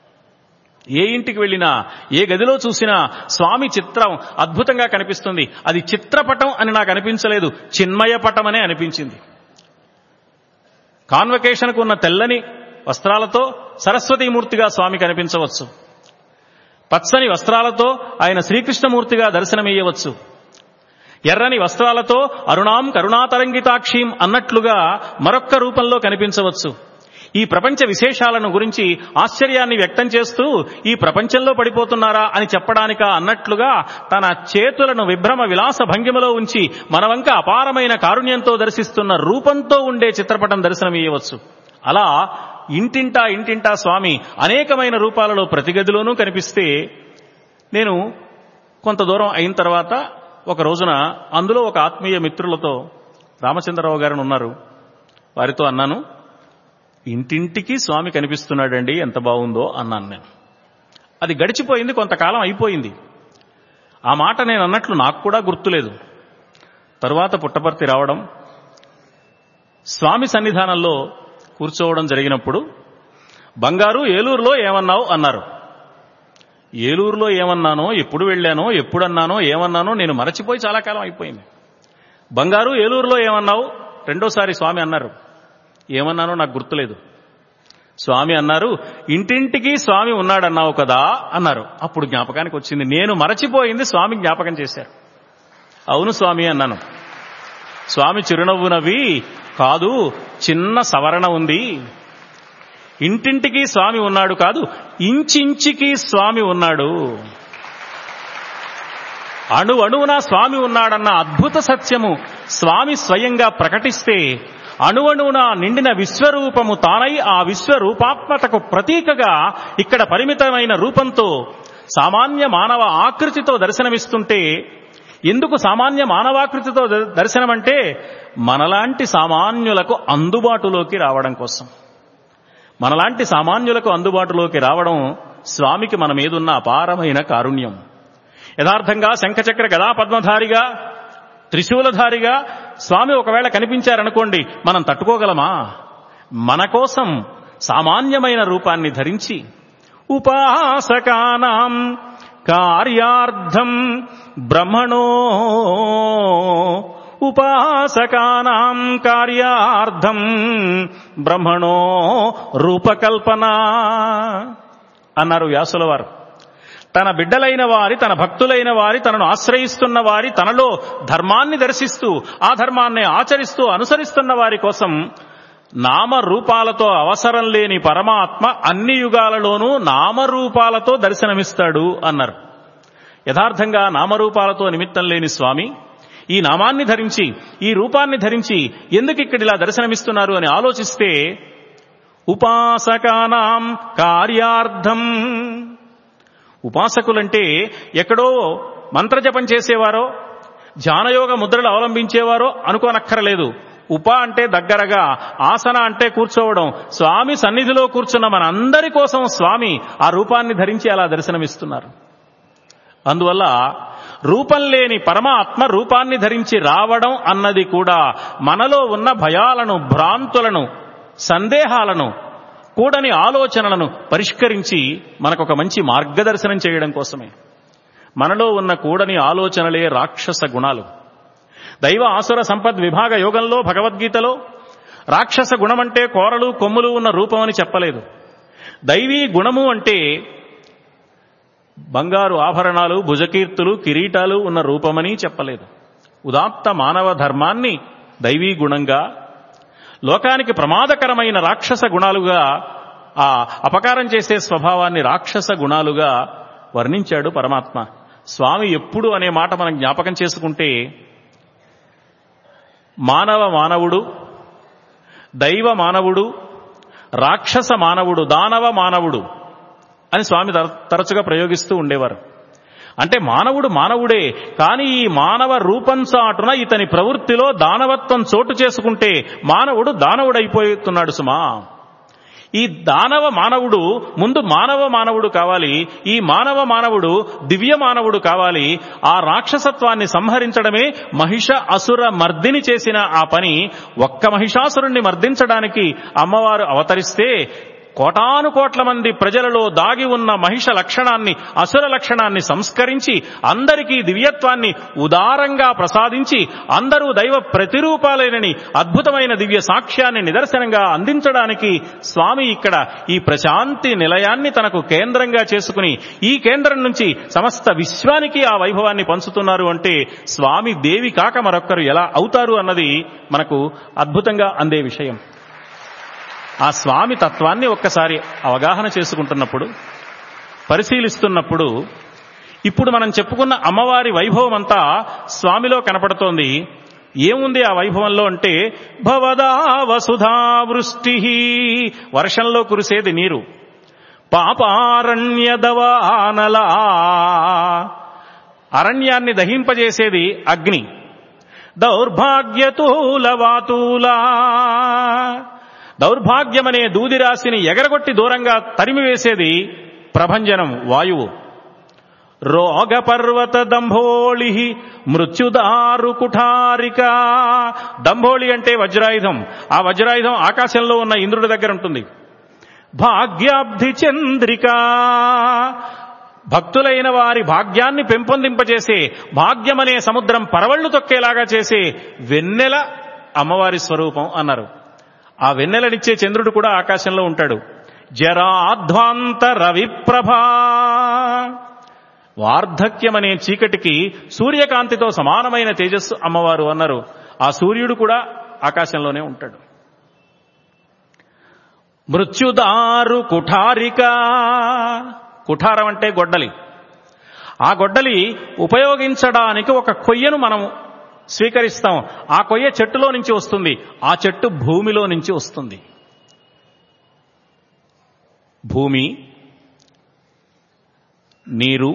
ఏ ఇంటికి వెళ్ళినా ఏ గదిలో చూసినా స్వామి చిత్రం అద్భుతంగా కనిపిస్తుంది అది చిత్రపటం అని నాకు అనిపించలేదు చిన్మయ పటం అనే అనిపించింది కాన్వకేషన్కు ఉన్న తెల్లని వస్త్రాలతో సరస్వతీమూర్తిగా స్వామి కనిపించవచ్చు పచ్చని వస్త్రాలతో ఆయన శ్రీకృష్ణమూర్తిగా దర్శనమియ్యవచ్చు ఎర్రని వస్త్రాలతో అరుణాం కరుణాతరంగితాక్షీం అన్నట్లుగా మరొక్క రూపంలో కనిపించవచ్చు ఈ ప్రపంచ విశేషాలను గురించి ఆశ్చర్యాన్ని వ్యక్తం చేస్తూ ఈ ప్రపంచంలో పడిపోతున్నారా అని చెప్పడానిక అన్నట్లుగా తన చేతులను విభ్రమ విలాస భంగిమలో ఉంచి మన వంక అపారమైన కారుణ్యంతో దర్శిస్తున్న రూపంతో ఉండే చిత్రపటం దర్శనమియ్యవచ్చు అలా ఇంటింటా ఇంటింటా స్వామి అనేకమైన రూపాలలో ప్రతి గదిలోనూ కనిపిస్తే నేను కొంత దూరం అయిన తర్వాత ఒక రోజున అందులో ఒక ఆత్మీయ మిత్రులతో రామచంద్రరావు గారు ఉన్నారు వారితో అన్నాను ఇంటింటికి స్వామి కనిపిస్తున్నాడండి ఎంత బాగుందో అన్నాను నేను అది గడిచిపోయింది కొంతకాలం అయిపోయింది ఆ మాట నేను అన్నట్లు నాకు కూడా గుర్తులేదు తరువాత పుట్టపర్తి రావడం స్వామి సన్నిధానంలో కూర్చోవడం జరిగినప్పుడు బంగారు ఏలూరులో ఏమన్నావు అన్నారు ఏలూరులో ఏమన్నానో ఎప్పుడు వెళ్ళానో ఎప్పుడన్నానో ఏమన్నానో నేను మరచిపోయి చాలా కాలం అయిపోయింది బంగారు ఏలూరులో ఏమన్నావు రెండోసారి స్వామి అన్నారు ఏమన్నానో నాకు గుర్తులేదు స్వామి అన్నారు ఇంటింటికి స్వామి ఉన్నాడన్నావు కదా అన్నారు అప్పుడు జ్ఞాపకానికి వచ్చింది నేను మరచిపోయింది స్వామి జ్ఞాపకం చేశారు అవును స్వామి అన్నాను స్వామి చిరునవ్వు నవ్వి కాదు చిన్న సవరణ ఉంది ఇంటింటికి స్వామి ఉన్నాడు కాదు ఇంచించికి స్వామి ఉన్నాడు అణు అణువున స్వామి ఉన్నాడన్న అద్భుత సత్యము స్వామి స్వయంగా ప్రకటిస్తే అణువణువున నిండిన విశ్వరూపము తానై ఆ విశ్వరూపాత్మతకు ప్రతీకగా ఇక్కడ పరిమితమైన రూపంతో సామాన్య మానవ ఆకృతితో దర్శనమిస్తుంటే ఎందుకు సామాన్య మానవాకృతితో ద- దర్శనమంటే మనలాంటి సామాన్యులకు అందుబాటులోకి రావడం కోసం మనలాంటి సామాన్యులకు అందుబాటులోకి రావడం స్వామికి మన మీదున్న అపారమైన కారుణ్యం యథార్థంగా శంఖచక్ర గదా పద్మధారిగా త్రిశూలధారిగా స్వామి ఒకవేళ కనిపించారనుకోండి మనం తట్టుకోగలమా మన కోసం సామాన్యమైన రూపాన్ని ధరించి ఉపాసకానాం కార్యార్థం బ్రహ్మణో ఉపాసకానాం కార్యార్థం బ్రహ్మణో రూపకల్పన అన్నారు వ్యాసుల వారు తన బిడ్డలైన వారి తన భక్తులైన వారి తనను ఆశ్రయిస్తున్న వారి తనలో ధర్మాన్ని దర్శిస్తూ ఆ ధర్మాన్ని ఆచరిస్తూ అనుసరిస్తున్న వారి కోసం నామరూపాలతో అవసరం లేని పరమాత్మ అన్ని యుగాలలోనూ నామరూపాలతో దర్శనమిస్తాడు అన్నారు యథార్థంగా నామరూపాలతో నిమిత్తం లేని స్వామి ఈ నామాన్ని ధరించి ఈ రూపాన్ని ధరించి ఎందుకు ఇక్కడ ఇలా దర్శనమిస్తున్నారు అని ఆలోచిస్తే ఉపాసకానాం కార్యార్థం ఉపాసకులంటే ఎక్కడో మంత్రజపం చేసేవారో ధ్యానయోగ ముద్రలు అవలంబించేవారో అనుకోనక్కరలేదు ఉప అంటే దగ్గరగా ఆసన అంటే కూర్చోవడం స్వామి సన్నిధిలో కూర్చున్న మనందరి కోసం స్వామి ఆ రూపాన్ని ధరించి అలా దర్శనమిస్తున్నారు అందువల్ల రూపం లేని పరమాత్మ రూపాన్ని ధరించి రావడం అన్నది కూడా మనలో ఉన్న భయాలను భ్రాంతులను సందేహాలను కూడని ఆలోచనలను పరిష్కరించి మనకొక మంచి మార్గదర్శనం చేయడం కోసమే మనలో ఉన్న కూడని ఆలోచనలే రాక్షస గుణాలు దైవ ఆసుర సంపద్ విభాగ యోగంలో భగవద్గీతలో రాక్షస గుణమంటే కోరలు కొమ్ములు ఉన్న రూపం అని చెప్పలేదు దైవీ గుణము అంటే బంగారు ఆభరణాలు భుజకీర్తులు కిరీటాలు ఉన్న రూపమని చెప్పలేదు ఉదాత్త మానవ ధర్మాన్ని దైవీ గుణంగా లోకానికి ప్రమాదకరమైన రాక్షస గుణాలుగా ఆ అపకారం చేసే స్వభావాన్ని రాక్షస గుణాలుగా వర్ణించాడు పరమాత్మ స్వామి ఎప్పుడు అనే మాట మనం జ్ఞాపకం చేసుకుంటే మానవ మానవుడు దైవ మానవుడు రాక్షస మానవుడు దానవ మానవుడు అని స్వామి తర- తరచుగా ప్రయోగిస్తూ ఉండేవారు అంటే మానవుడు మానవుడే కానీ ఈ మానవ రూపం చాటున ఇతని ప్రవృత్తిలో దానవత్వం చోటు చేసుకుంటే మానవుడు దానవుడైపోతున్నాడు సుమా ఈ దానవ మానవుడు ముందు మానవ మానవుడు కావాలి ఈ మానవ మానవుడు దివ్య మానవుడు కావాలి ఆ రాక్షసత్వాన్ని సంహరించడమే మహిష అసుర మర్దిని చేసిన ఆ పని ఒక్క మహిషాసురుణ్ణి మర్దించడానికి అమ్మవారు అవతరిస్తే కోటాను కోట్ల మంది ప్రజలలో దాగి ఉన్న మహిష లక్షణాన్ని అసుర లక్షణాన్ని సంస్కరించి అందరికీ దివ్యత్వాన్ని ఉదారంగా ప్రసాదించి అందరూ దైవ ప్రతిరూపాలైనని అద్భుతమైన దివ్య సాక్ష్యాన్ని నిదర్శనంగా అందించడానికి స్వామి ఇక్కడ ఈ ప్రశాంతి నిలయాన్ని తనకు కేంద్రంగా చేసుకుని ఈ కేంద్రం నుంచి సమస్త విశ్వానికి ఆ వైభవాన్ని పంచుతున్నారు అంటే స్వామి దేవి కాక మరొక్కరు ఎలా అవుతారు అన్నది మనకు అద్భుతంగా అందే విషయం ఆ స్వామి తత్వాన్ని ఒక్కసారి అవగాహన చేసుకుంటున్నప్పుడు పరిశీలిస్తున్నప్పుడు ఇప్పుడు మనం చెప్పుకున్న అమ్మవారి వైభవం అంతా స్వామిలో కనపడుతోంది ఏముంది ఆ వైభవంలో అంటే భవదా వసుధా వృష్టి వర్షంలో కురిసేది నీరు పాపారణ్యదవానలా అరణ్యాన్ని దహింపజేసేది అగ్ని దౌర్భాగ్యతూలవాతూలా దౌర్భాగ్యమనే దూదిరాశిని ఎగరగొట్టి దూరంగా తరిమివేసేది ప్రభంజనం వాయువు రోగ పర్వత దంభోళి మృత్యుదారు కుఠారిక దంభోళి అంటే వజ్రాయుధం ఆ వజ్రాయుధం ఆకాశంలో ఉన్న ఇంద్రుడి దగ్గర ఉంటుంది భాగ్యాబ్ధి చంద్రిక భక్తులైన వారి భాగ్యాన్ని పెంపొందింపజేసే భాగ్యమనే సముద్రం పరవళ్లు తొక్కేలాగా చేసే వెన్నెల అమ్మవారి స్వరూపం అన్నారు ఆ వెన్నెలనిచ్చే చంద్రుడు కూడా ఆకాశంలో ఉంటాడు జరాధ్వాంత రవిప్రభా వార్ధక్యమనే చీకటికి సూర్యకాంతితో సమానమైన తేజస్సు అమ్మవారు అన్నారు ఆ సూర్యుడు కూడా ఆకాశంలోనే ఉంటాడు మృత్యుదారు కుఠారిక కుఠారం అంటే గొడ్డలి ఆ గొడ్డలి ఉపయోగించడానికి ఒక కొయ్యను మనం స్వీకరిస్తాం ఆ కొయ్య చెట్టులో నుంచి వస్తుంది ఆ చెట్టు భూమిలో నుంచి వస్తుంది భూమి నీరు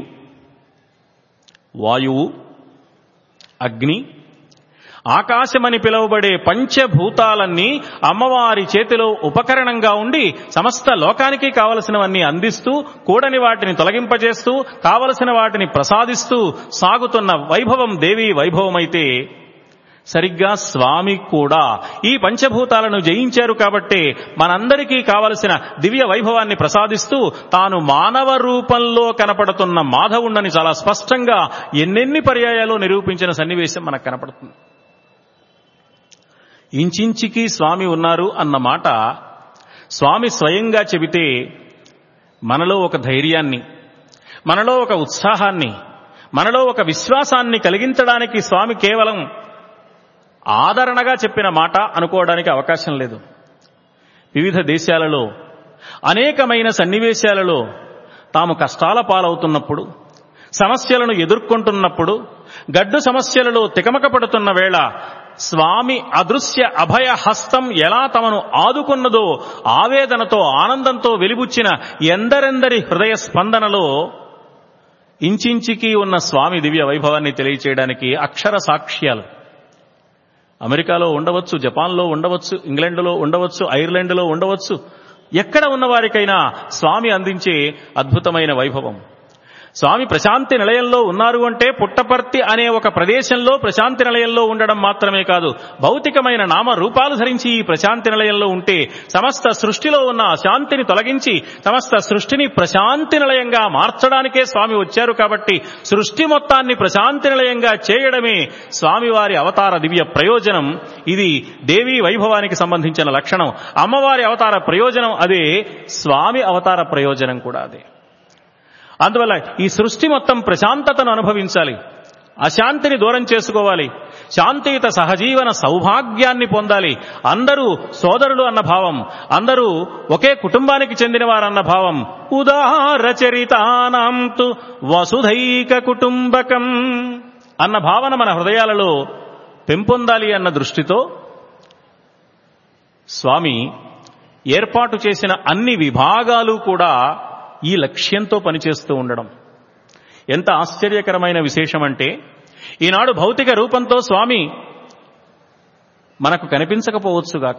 వాయువు అగ్ని ఆకాశమని పిలువబడే పంచభూతాలన్నీ అమ్మవారి చేతిలో ఉపకరణంగా ఉండి సమస్త లోకానికి కావలసినవన్నీ అందిస్తూ కూడని వాటిని తొలగింపజేస్తూ కావలసిన వాటిని ప్రసాదిస్తూ సాగుతున్న వైభవం దేవి వైభవమైతే సరిగ్గా స్వామి కూడా ఈ పంచభూతాలను జయించారు కాబట్టే మనందరికీ కావలసిన దివ్య వైభవాన్ని ప్రసాదిస్తూ తాను మానవ రూపంలో కనపడుతున్న మాధవుణ్ణని చాలా స్పష్టంగా ఎన్నెన్ని పర్యాయాలు నిరూపించిన సన్నివేశం మనకు కనపడుతుంది ఇంచించికి స్వామి ఉన్నారు అన్న మాట స్వామి స్వయంగా చెబితే మనలో ఒక ధైర్యాన్ని మనలో ఒక ఉత్సాహాన్ని మనలో ఒక విశ్వాసాన్ని కలిగించడానికి స్వామి కేవలం ఆదరణగా చెప్పిన మాట అనుకోవడానికి అవకాశం లేదు వివిధ దేశాలలో అనేకమైన సన్నివేశాలలో తాము కష్టాల పాలవుతున్నప్పుడు సమస్యలను ఎదుర్కొంటున్నప్పుడు గడ్డు సమస్యలలో తికమక పడుతున్న వేళ స్వామి అదృశ్య అభయ హస్తం ఎలా తమను ఆదుకున్నదో ఆవేదనతో ఆనందంతో వెలిబుచ్చిన ఎందరెందరి హృదయ స్పందనలో ఇంచించికి ఉన్న స్వామి దివ్య వైభవాన్ని తెలియచేయడానికి అక్షర సాక్ష్యాలు అమెరికాలో ఉండవచ్చు జపాన్లో ఉండవచ్చు ఇంగ్లాండ్లో ఉండవచ్చు ఐర్లాండ్లో ఉండవచ్చు ఎక్కడ ఉన్నవారికైనా స్వామి అందించే అద్భుతమైన వైభవం స్వామి ప్రశాంతి నిలయంలో ఉన్నారు అంటే పుట్టపర్తి అనే ఒక ప్రదేశంలో ప్రశాంతి నిలయంలో ఉండడం మాత్రమే కాదు భౌతికమైన నామ రూపాలు ధరించి ఈ ప్రశాంతి నిలయంలో ఉంటే సమస్త సృష్టిలో ఉన్న అశాంతిని తొలగించి సమస్త సృష్టిని ప్రశాంతి నిలయంగా మార్చడానికే స్వామి వచ్చారు కాబట్టి సృష్టి మొత్తాన్ని ప్రశాంతి నిలయంగా చేయడమే స్వామివారి అవతార దివ్య ప్రయోజనం ఇది దేవీ వైభవానికి సంబంధించిన లక్షణం అమ్మవారి అవతార ప్రయోజనం అదే స్వామి అవతార ప్రయోజనం కూడా అదే అందువల్ల ఈ సృష్టి మొత్తం ప్రశాంతతను అనుభవించాలి అశాంతిని దూరం చేసుకోవాలి శాంతియుత సహజీవన సౌభాగ్యాన్ని పొందాలి అందరూ సోదరులు అన్న భావం అందరూ ఒకే కుటుంబానికి చెందిన వారన్న భావం ఉదార చరితానాంతు వసుధైక కుటుంబకం అన్న భావన మన హృదయాలలో పెంపొందాలి అన్న దృష్టితో స్వామి ఏర్పాటు చేసిన అన్ని విభాగాలు కూడా ఈ లక్ష్యంతో పనిచేస్తూ ఉండడం ఎంత ఆశ్చర్యకరమైన విశేషం అంటే ఈనాడు భౌతిక రూపంతో స్వామి మనకు కనిపించకపోవచ్చుగాక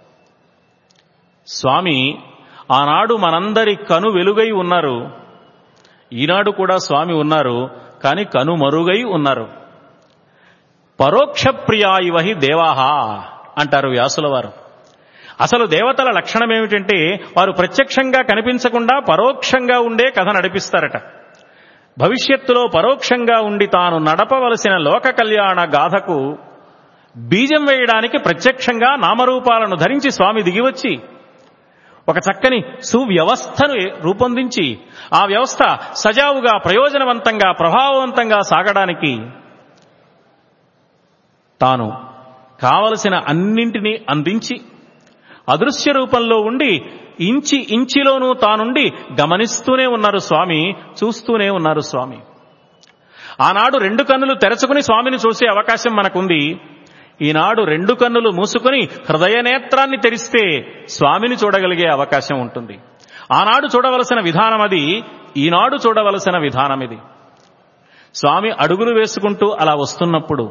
స్వామి ఆనాడు మనందరి కను వెలుగై ఉన్నారు ఈనాడు కూడా స్వామి ఉన్నారు కానీ కను మరుగై ఉన్నారు పరోక్ష ప్రియాయివహి దేవాహ అంటారు వ్యాసుల వారు అసలు దేవతల లక్షణం ఏమిటంటే వారు ప్రత్యక్షంగా కనిపించకుండా పరోక్షంగా ఉండే కథ నడిపిస్తారట భవిష్యత్తులో పరోక్షంగా ఉండి తాను నడపవలసిన లోక కళ్యాణ గాథకు బీజం వేయడానికి ప్రత్యక్షంగా నామరూపాలను ధరించి స్వామి దిగివచ్చి ఒక చక్కని సువ్యవస్థను రూపొందించి ఆ వ్యవస్థ సజావుగా ప్రయోజనవంతంగా ప్రభావవంతంగా సాగడానికి తాను కావలసిన అన్నింటినీ అందించి అదృశ్య రూపంలో ఉండి ఇంచి ఇంచిలోనూ తానుండి గమనిస్తూనే ఉన్నారు స్వామి చూస్తూనే ఉన్నారు స్వామి ఆనాడు రెండు కన్నులు తెరచుకుని స్వామిని చూసే అవకాశం మనకుంది ఈనాడు రెండు కన్నులు మూసుకుని హృదయ నేత్రాన్ని తెరిస్తే స్వామిని చూడగలిగే అవకాశం ఉంటుంది ఆనాడు చూడవలసిన విధానం అది ఈనాడు చూడవలసిన విధానం ఇది స్వామి అడుగులు వేసుకుంటూ అలా వస్తున్నప్పుడు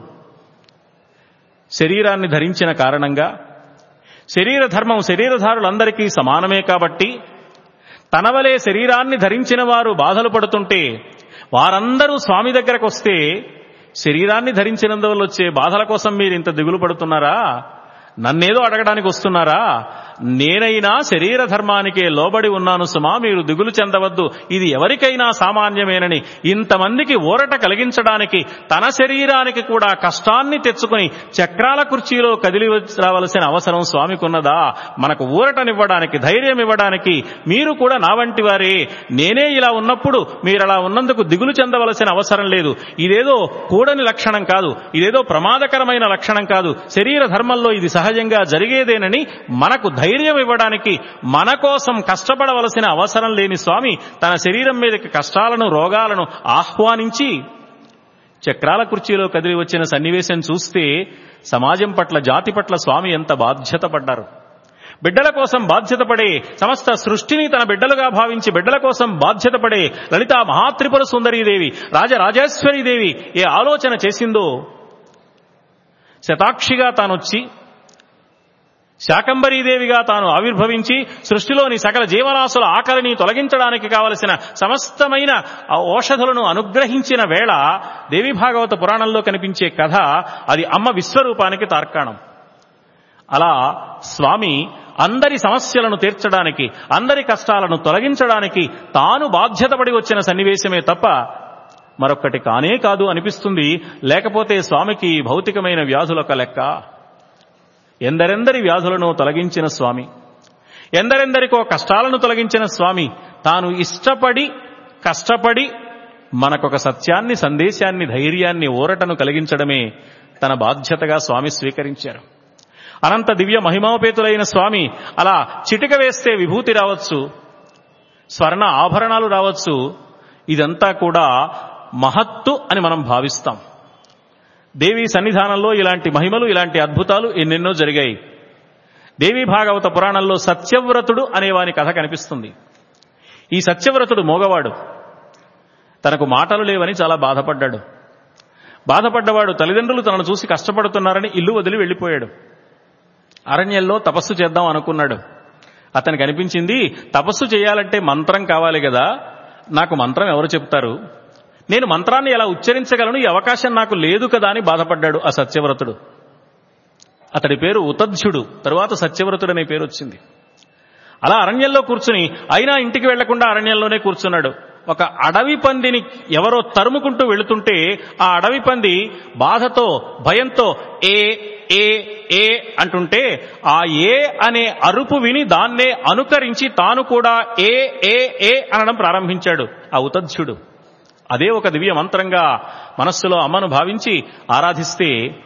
శరీరాన్ని ధరించిన కారణంగా శరీర ధర్మం శరీరధారులందరికీ సమానమే కాబట్టి తనవలే శరీరాన్ని ధరించిన వారు బాధలు పడుతుంటే వారందరూ స్వామి దగ్గరకు వస్తే శరీరాన్ని ధరించినందువల్ల వచ్చే బాధల కోసం మీరు ఇంత దిగులు పడుతున్నారా నన్నేదో అడగడానికి వస్తున్నారా నేనైనా శరీర ధర్మానికే లోబడి ఉన్నాను సుమా మీరు దిగులు చెందవద్దు ఇది ఎవరికైనా సామాన్యమేనని ఇంతమందికి ఊరట కలిగించడానికి తన శరీరానికి కూడా కష్టాన్ని తెచ్చుకుని చక్రాల కుర్చీలో కదిలి రావలసిన అవసరం స్వామికున్నదా మనకు ఊరటనివ్వడానికి ధైర్యం ఇవ్వడానికి మీరు కూడా నా వంటి వారే నేనే ఇలా ఉన్నప్పుడు మీరు అలా ఉన్నందుకు దిగులు చెందవలసిన అవసరం లేదు ఇదేదో కూడని లక్షణం కాదు ఇదేదో ప్రమాదకరమైన లక్షణం కాదు శరీర ధర్మంలో ఇది సహజంగా జరిగేదేనని మనకు ధైర్యం ఇవ్వడానికి మన కోసం కష్టపడవలసిన అవసరం లేని స్వామి తన శరీరం మీదకి కష్టాలను రోగాలను ఆహ్వానించి చక్రాల కుర్చీలో కదిలి వచ్చిన సన్నివేశం చూస్తే సమాజం పట్ల జాతి పట్ల స్వామి ఎంత బాధ్యత పడ్డారు బిడ్డల కోసం బాధ్యత పడే సమస్త సృష్టిని తన బిడ్డలుగా భావించి బిడ్డల కోసం బాధ్యత పడే లలితా మహాత్రిపుర సుందరీదేవి రాజరాజేశ్వరీదేవి ఏ ఆలోచన చేసిందో శతాక్షిగా తానొచ్చి శాకంబరీదేవిగా తాను ఆవిర్భవించి సృష్టిలోని సకల జీవరాశుల ఆకలిని తొలగించడానికి కావలసిన సమస్తమైన ఆ ఔషధులను అనుగ్రహించిన వేళ దేవి భాగవత పురాణంలో కనిపించే కథ అది అమ్మ విశ్వరూపానికి తార్కాణం అలా స్వామి అందరి సమస్యలను తీర్చడానికి అందరి కష్టాలను తొలగించడానికి తాను బాధ్యత పడి వచ్చిన సన్నివేశమే తప్ప మరొక్కటి కానే కాదు అనిపిస్తుంది లేకపోతే స్వామికి భౌతికమైన వ్యాధులొక లెక్క ఎందరెందరి వ్యాధులను తొలగించిన స్వామి ఎందరెందరికో కష్టాలను తొలగించిన స్వామి తాను ఇష్టపడి కష్టపడి మనకొక సత్యాన్ని సందేశాన్ని ధైర్యాన్ని ఊరటను కలిగించడమే తన బాధ్యతగా స్వామి స్వీకరించారు అనంత దివ్య మహిమాపేతులైన స్వామి అలా చిటిక వేస్తే విభూతి రావచ్చు స్వర్ణ ఆభరణాలు రావచ్చు ఇదంతా కూడా మహత్తు అని మనం భావిస్తాం దేవీ సన్నిధానంలో ఇలాంటి మహిమలు ఇలాంటి అద్భుతాలు ఎన్నెన్నో జరిగాయి దేవీ భాగవత పురాణంలో సత్యవ్రతుడు అనేవాని కథ కనిపిస్తుంది ఈ సత్యవ్రతుడు మోగవాడు తనకు మాటలు లేవని చాలా బాధపడ్డాడు బాధపడ్డవాడు తల్లిదండ్రులు తనను చూసి కష్టపడుతున్నారని ఇల్లు వదిలి వెళ్ళిపోయాడు అరణ్యంలో తపస్సు చేద్దాం అనుకున్నాడు అతనికి అనిపించింది తపస్సు చేయాలంటే మంత్రం కావాలి కదా నాకు మంత్రం ఎవరు చెప్తారు నేను మంత్రాన్ని ఎలా ఉచ్చరించగలను ఈ అవకాశం నాకు లేదు కదా అని బాధపడ్డాడు ఆ సత్యవ్రతుడు అతడి పేరు ఉతధ్యుడు తరువాత సత్యవ్రతుడు అనే పేరు వచ్చింది అలా అరణ్యంలో కూర్చుని అయినా ఇంటికి వెళ్లకుండా అరణ్యంలోనే కూర్చున్నాడు ఒక అడవి పందిని ఎవరో తరుముకుంటూ వెళుతుంటే ఆ అడవి పంది బాధతో భయంతో ఏ ఏ ఏ అంటుంటే ఆ ఏ అనే అరుపు విని దాన్నే అనుకరించి తాను కూడా ఏ ఏ ఏ అనడం ప్రారంభించాడు ఆ ఉతధ్యుడు అదే ఒక దివ్య మంత్రంగా మనస్సులో అమ్మను భావించి ఆరాధిస్తే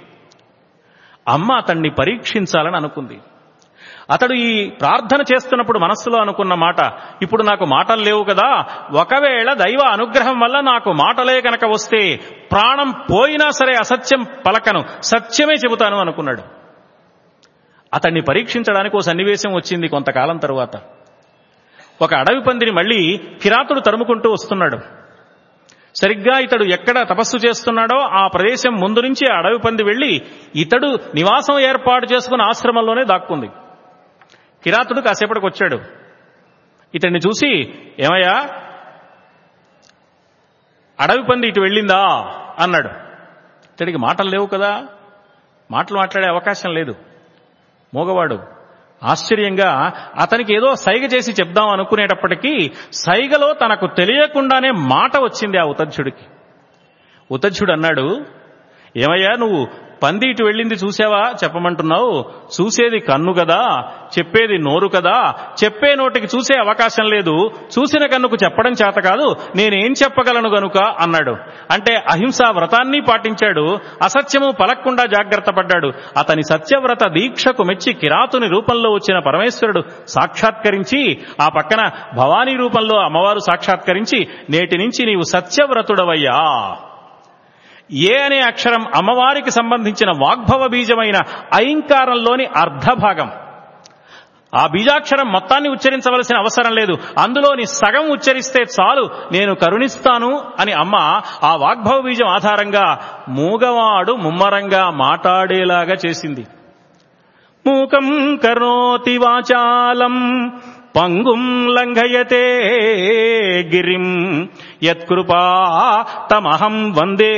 అమ్మ అతన్ని పరీక్షించాలని అనుకుంది అతడు ఈ ప్రార్థన చేస్తున్నప్పుడు మనస్సులో అనుకున్న మాట ఇప్పుడు నాకు మాటలు లేవు కదా ఒకవేళ దైవ అనుగ్రహం వల్ల నాకు మాటలే కనుక వస్తే ప్రాణం పోయినా సరే అసత్యం పలకను సత్యమే చెబుతాను అనుకున్నాడు అతన్ని పరీక్షించడానికి ఓ సన్నివేశం వచ్చింది కొంతకాలం తరువాత ఒక అడవి పందిని మళ్ళీ కిరాతుడు తరుముకుంటూ వస్తున్నాడు సరిగ్గా ఇతడు ఎక్కడ తపస్సు చేస్తున్నాడో ఆ ప్రదేశం ముందు నుంచి ఆ అడవి పంది వెళ్లి ఇతడు నివాసం ఏర్పాటు చేసుకున్న ఆశ్రమంలోనే దాక్కుంది కిరాతుడు కాసేపటికి వచ్చాడు ఇతన్ని చూసి ఏమయ్యా అడవి పంది ఇటు వెళ్ళిందా అన్నాడు ఇతడికి మాటలు లేవు కదా మాటలు మాట్లాడే అవకాశం లేదు మోగవాడు ఆశ్చర్యంగా అతనికి ఏదో సైగ చేసి చెప్దాం అనుకునేటప్పటికీ సైగలో తనకు తెలియకుండానే మాట వచ్చింది ఆ ఉతజ్జుడికి ఉతజ్జుడు అన్నాడు ఏమయ్యా నువ్వు పంది ఇటు వెళ్ళింది చూసావా చెప్పమంటున్నావు చూసేది కన్ను కదా చెప్పేది నోరు కదా చెప్పే నోటికి చూసే అవకాశం లేదు చూసిన కన్నుకు చెప్పడం చేత కాదు నేనేం చెప్పగలను గనుక అన్నాడు అంటే అహింసా వ్రతాన్ని పాటించాడు అసత్యము పలక్కుండా జాగ్రత్త పడ్డాడు అతని సత్యవ్రత దీక్షకు మెచ్చి కిరాతుని రూపంలో వచ్చిన పరమేశ్వరుడు సాక్షాత్కరించి ఆ పక్కన భవానీ రూపంలో అమ్మవారు సాక్షాత్కరించి నేటి నుంచి నీవు సత్యవ్రతుడవయ్యా ఏ అనే అక్షరం అమ్మవారికి సంబంధించిన వాగ్భవ బీజమైన ఐంకారంలోని అర్ధభాగం ఆ బీజాక్షరం మొత్తాన్ని ఉచ్చరించవలసిన అవసరం లేదు అందులోని సగం ఉచ్చరిస్తే చాలు నేను కరుణిస్తాను అని అమ్మ ఆ వాగ్భవ బీజం ఆధారంగా మూగవాడు ముమ్మరంగా మాట్లాడేలాగా చేసింది మూకం కరోతి వాచాలం పంగుం లంఘయతే గిరిం యత్కృపా తమహం వందే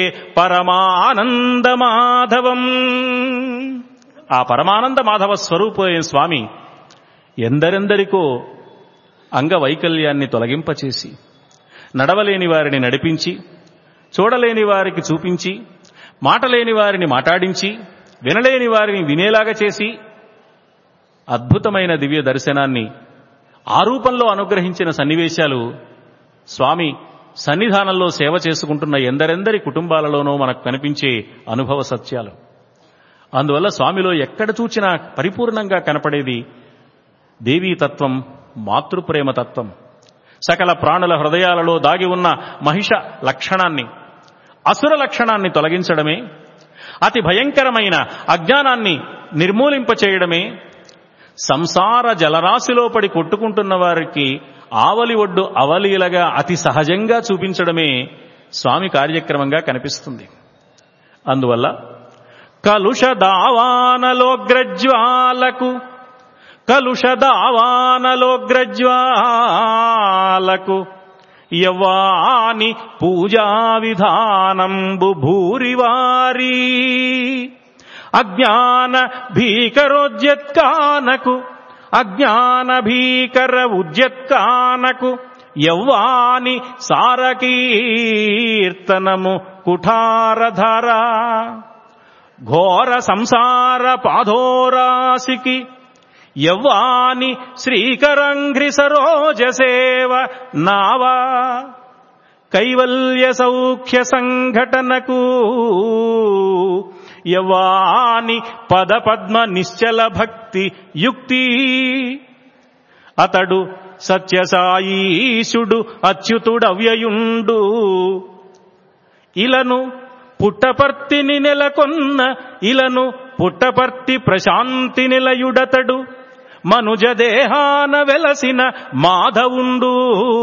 పరమానందమాధవం ఆ పరమానంద మాధవ స్వరూపమైన స్వామి ఎందరెందరికో అంగవైకల్యాన్ని తొలగింపచేసి నడవలేని వారిని నడిపించి చూడలేని వారికి చూపించి మాటలేని వారిని మాట్లాడించి వినలేని వారిని వినేలాగా చేసి అద్భుతమైన దివ్య దర్శనాన్ని ఆ రూపంలో అనుగ్రహించిన సన్నివేశాలు స్వామి సన్నిధానంలో సేవ చేసుకుంటున్న ఎందరెందరి కుటుంబాలలోనూ మనకు కనిపించే అనుభవ సత్యాలు అందువల్ల స్వామిలో ఎక్కడ చూచినా పరిపూర్ణంగా కనపడేది దేవీతత్వం మాతృప్రేమ తత్వం సకల ప్రాణుల హృదయాలలో దాగి ఉన్న మహిష లక్షణాన్ని అసుర లక్షణాన్ని తొలగించడమే అతి భయంకరమైన అజ్ఞానాన్ని నిర్మూలింపచేయడమే సంసార జలరాశిలో పడి కొట్టుకుంటున్న వారికి ఆవలి ఒడ్డు అవలీలగా అతి సహజంగా చూపించడమే స్వామి కార్యక్రమంగా కనిపిస్తుంది అందువల్ల కలుష దావానలోగ్రజ్వాలకు కలుష దావానలోగ్రజ్వాలకు యవ్వాని పూజా విధానంబు భూరివారీ అజ్ఞాన భీకరోద్యత్కానకు అజ్ఞాన భీకర ఉద్యత్కానకు యవ్వాని సారకీర్తనము కుఠారధర ఘోర సంసార పాధోరాశికి యవ్వాని శ్రీకరంఘ్రి సరోజసేవ నావా కైవల్య సౌఖ్య సంఘటనకు యవాని పద పద్మ నిశ్చల భక్తి యుక్తి అతడు సత్యసాయీశుడు అచ్యుతుడవ్యయుండు ఇలను పుట్టపర్తిని నెలకొన్న ఇలను పుట్టపర్తి ప్రశాంతి నిలయుడతడు మనుజ దేహాన వెలసిన మాధవుండు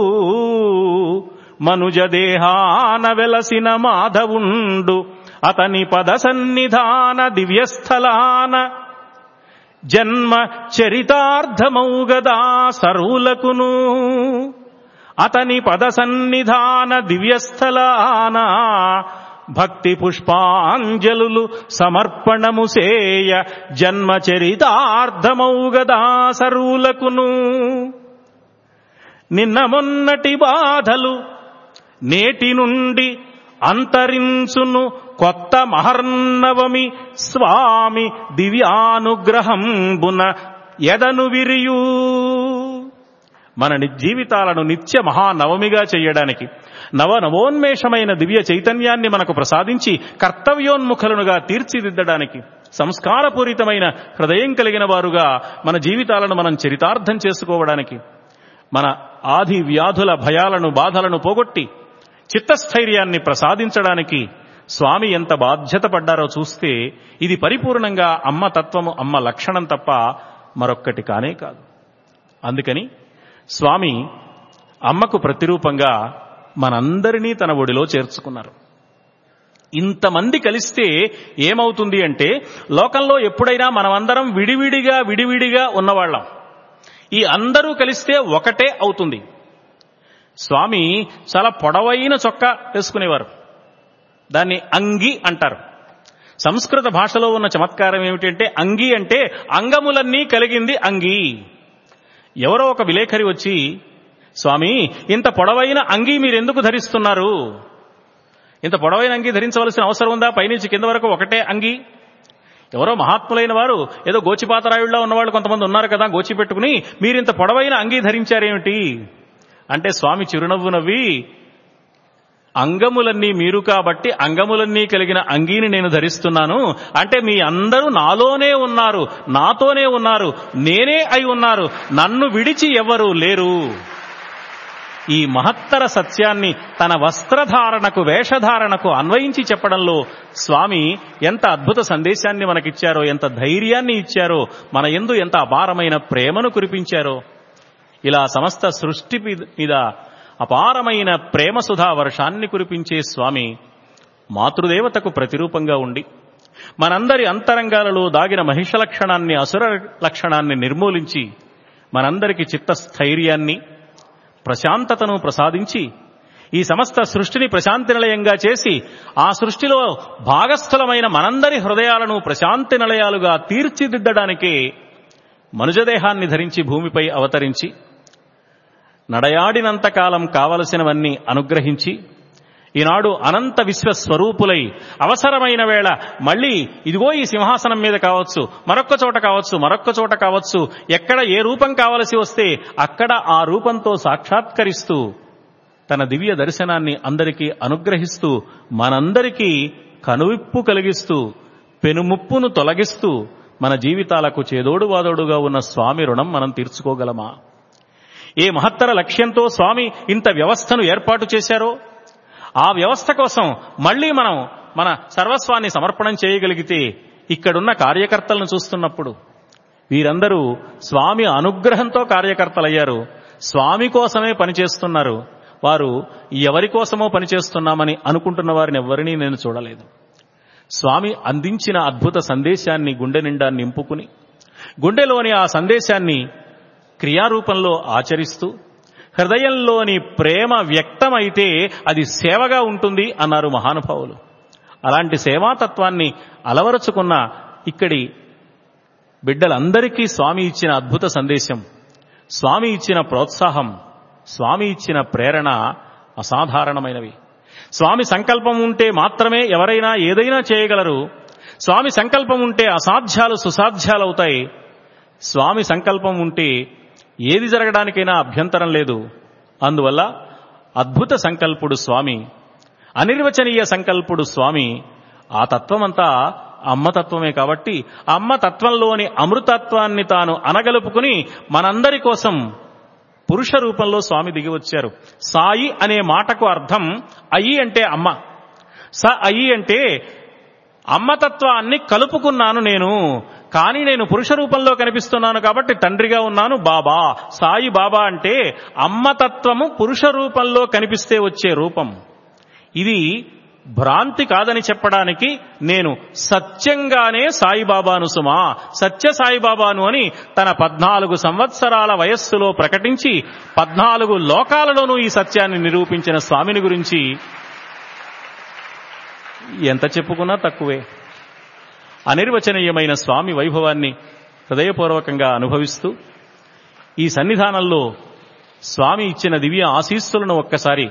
మనుజ దేహాన వెలసిన మాధవుండు అతని పద సన్నిధాన దివ్యస్థలాన జన్మ చరితార్థమౌగదా సరులకును అతని పద సన్నిధాన దివ్యస్థలాన భక్తి పుష్పాంజలులు సమర్పణము సేయ జన్మ చరితార్థమౌగదా సరులకును నిన్న మొన్నటి బాధలు నేటి నుండి అంతరించును కొత్త మహర్నవమి స్వామి దివ్యానుగ్రహంబున ఎదను విరియు మన ని- జీవితాలను నిత్య మహానవమిగా చేయడానికి నవ నవోన్మేషమైన దివ్య చైతన్యాన్ని మనకు ప్రసాదించి కర్తవ్యోన్ముఖులనుగా తీర్చిదిద్దడానికి సంస్కారపూరితమైన హృదయం కలిగిన వారుగా మన జీవితాలను మనం చరితార్థం చేసుకోవడానికి మన ఆది వ్యాధుల భయాలను బాధలను పోగొట్టి చిత్తస్థైర్యాన్ని ప్రసాదించడానికి స్వామి ఎంత బాధ్యత పడ్డారో చూస్తే ఇది పరిపూర్ణంగా అమ్మ తత్వము అమ్మ లక్షణం తప్ప మరొక్కటి కానే కాదు అందుకని స్వామి అమ్మకు ప్రతిరూపంగా మనందరినీ తన ఒడిలో చేర్చుకున్నారు ఇంతమంది కలిస్తే ఏమవుతుంది అంటే లోకంలో ఎప్పుడైనా మనమందరం విడివిడిగా విడివిడిగా ఉన్నవాళ్ళం ఈ అందరూ కలిస్తే ఒకటే అవుతుంది స్వామి చాలా పొడవైన చొక్కా వేసుకునేవారు దాన్ని అంగి అంటారు సంస్కృత భాషలో ఉన్న చమత్కారం ఏమిటంటే అంగి అంటే అంగములన్నీ కలిగింది అంగి ఎవరో ఒక విలేఖరి వచ్చి స్వామి ఇంత పొడవైన అంగి మీరెందుకు ధరిస్తున్నారు ఇంత పొడవైన అంగి ధరించవలసిన అవసరం ఉందా పైనుంచి కింద వరకు ఒకటే అంగి ఎవరో మహాత్ములైన వారు ఏదో గోచిపాతరాయుళ్ళ ఉన్నవాళ్ళు కొంతమంది ఉన్నారు కదా గోచి పెట్టుకుని మీరింత పొడవైన అంగీ ధరించారేమిటి అంటే స్వామి చిరునవ్వు నవ్వి అంగములన్నీ మీరు కాబట్టి అంగములన్నీ కలిగిన అంగీని నేను ధరిస్తున్నాను అంటే మీ అందరూ నాలోనే ఉన్నారు నాతోనే ఉన్నారు నేనే అయి ఉన్నారు నన్ను విడిచి ఎవరు లేరు ఈ మహత్తర సత్యాన్ని తన వస్త్రధారణకు వేషధారణకు అన్వయించి చెప్పడంలో స్వామి ఎంత అద్భుత సందేశాన్ని మనకిచ్చారో ఎంత ధైర్యాన్ని ఇచ్చారో మన ఎందు ఎంత అపారమైన ప్రేమను కురిపించారో ఇలా సమస్త సృష్టి మీద అపారమైన ప్రేమ సుధా వర్షాన్ని కురిపించే స్వామి మాతృదేవతకు ప్రతిరూపంగా ఉండి మనందరి అంతరంగాలలో దాగిన మహిష లక్షణాన్ని అసుర లక్షణాన్ని నిర్మూలించి మనందరికి చిత్తస్థైర్యాన్ని ప్రశాంతతను ప్రసాదించి ఈ సమస్త సృష్టిని ప్రశాంతి నిలయంగా చేసి ఆ సృష్టిలో భాగస్థలమైన మనందరి హృదయాలను ప్రశాంతి నిలయాలుగా తీర్చిదిద్దడానికే మనుజదేహాన్ని ధరించి భూమిపై అవతరించి నడయాడినంతకాలం కావలసినవన్నీ అనుగ్రహించి ఈనాడు అనంత విశ్వస్వరూపులై అవసరమైన వేళ మళ్ళీ ఇదిగో ఈ సింహాసనం మీద కావచ్చు మరొక్క చోట కావచ్చు మరొక్క చోట కావచ్చు ఎక్కడ ఏ రూపం కావలసి వస్తే అక్కడ ఆ రూపంతో సాక్షాత్కరిస్తూ తన దివ్య దర్శనాన్ని అందరికీ అనుగ్రహిస్తూ మనందరికీ కనువిప్పు కలిగిస్తూ పెనుముప్పును తొలగిస్తూ మన జీవితాలకు చేదోడు వాదోడుగా ఉన్న స్వామి రుణం మనం తీర్చుకోగలమా ఏ మహత్తర లక్ష్యంతో స్వామి ఇంత వ్యవస్థను ఏర్పాటు చేశారో ఆ వ్యవస్థ కోసం మళ్ళీ మనం మన సర్వస్వాన్ని సమర్పణం చేయగలిగితే ఇక్కడున్న కార్యకర్తలను చూస్తున్నప్పుడు వీరందరూ స్వామి అనుగ్రహంతో కార్యకర్తలయ్యారు స్వామి కోసమే పనిచేస్తున్నారు వారు ఎవరి కోసమో పనిచేస్తున్నామని అనుకుంటున్న వారిని ఎవరినీ నేను చూడలేదు స్వామి అందించిన అద్భుత సందేశాన్ని గుండె నిండా నింపుకుని గుండెలోని ఆ సందేశాన్ని క్రియారూపంలో ఆచరిస్తూ హృదయంలోని ప్రేమ వ్యక్తమైతే అది సేవగా ఉంటుంది అన్నారు మహానుభావులు అలాంటి సేవాతత్వాన్ని అలవరుచుకున్న ఇక్కడి బిడ్డలందరికీ స్వామి ఇచ్చిన అద్భుత సందేశం స్వామి ఇచ్చిన ప్రోత్సాహం స్వామి ఇచ్చిన ప్రేరణ అసాధారణమైనవి స్వామి సంకల్పం ఉంటే మాత్రమే ఎవరైనా ఏదైనా చేయగలరు స్వామి సంకల్పం ఉంటే అసాధ్యాలు సుసాధ్యాలవుతాయి స్వామి సంకల్పం ఉంటే ఏది జరగడానికైనా అభ్యంతరం లేదు అందువల్ల అద్భుత సంకల్పుడు స్వామి అనిర్వచనీయ సంకల్పుడు స్వామి ఆ తత్వమంతా అమ్మతత్వమే కాబట్టి అమ్మ తత్వంలోని అమృతత్వాన్ని తాను అనగలుపుకుని మనందరి కోసం పురుష రూపంలో స్వామి దిగి వచ్చారు సాయి అనే మాటకు అర్థం అయి అంటే అమ్మ స అయి అంటే అమ్మతత్వాన్ని కలుపుకున్నాను నేను కానీ నేను పురుష రూపంలో కనిపిస్తున్నాను కాబట్టి తండ్రిగా ఉన్నాను బాబా సాయి బాబా అంటే అమ్మతత్వము పురుష రూపంలో కనిపిస్తే వచ్చే రూపం ఇది భ్రాంతి కాదని చెప్పడానికి నేను సత్యంగానే సాయిబాబాను సుమా సత్య సాయిబాబాను అని తన పద్నాలుగు సంవత్సరాల వయస్సులో ప్రకటించి పద్నాలుగు లోకాలలోనూ ఈ సత్యాన్ని నిరూపించిన స్వామిని గురించి ఎంత చెప్పుకున్నా తక్కువే అనిర్వచనీయమైన స్వామి వైభవాన్ని హృదయపూర్వకంగా అనుభవిస్తూ ఈ సన్నిధానంలో స్వామి ఇచ్చిన దివ్య ఆశీస్సులను ఒక్కసారి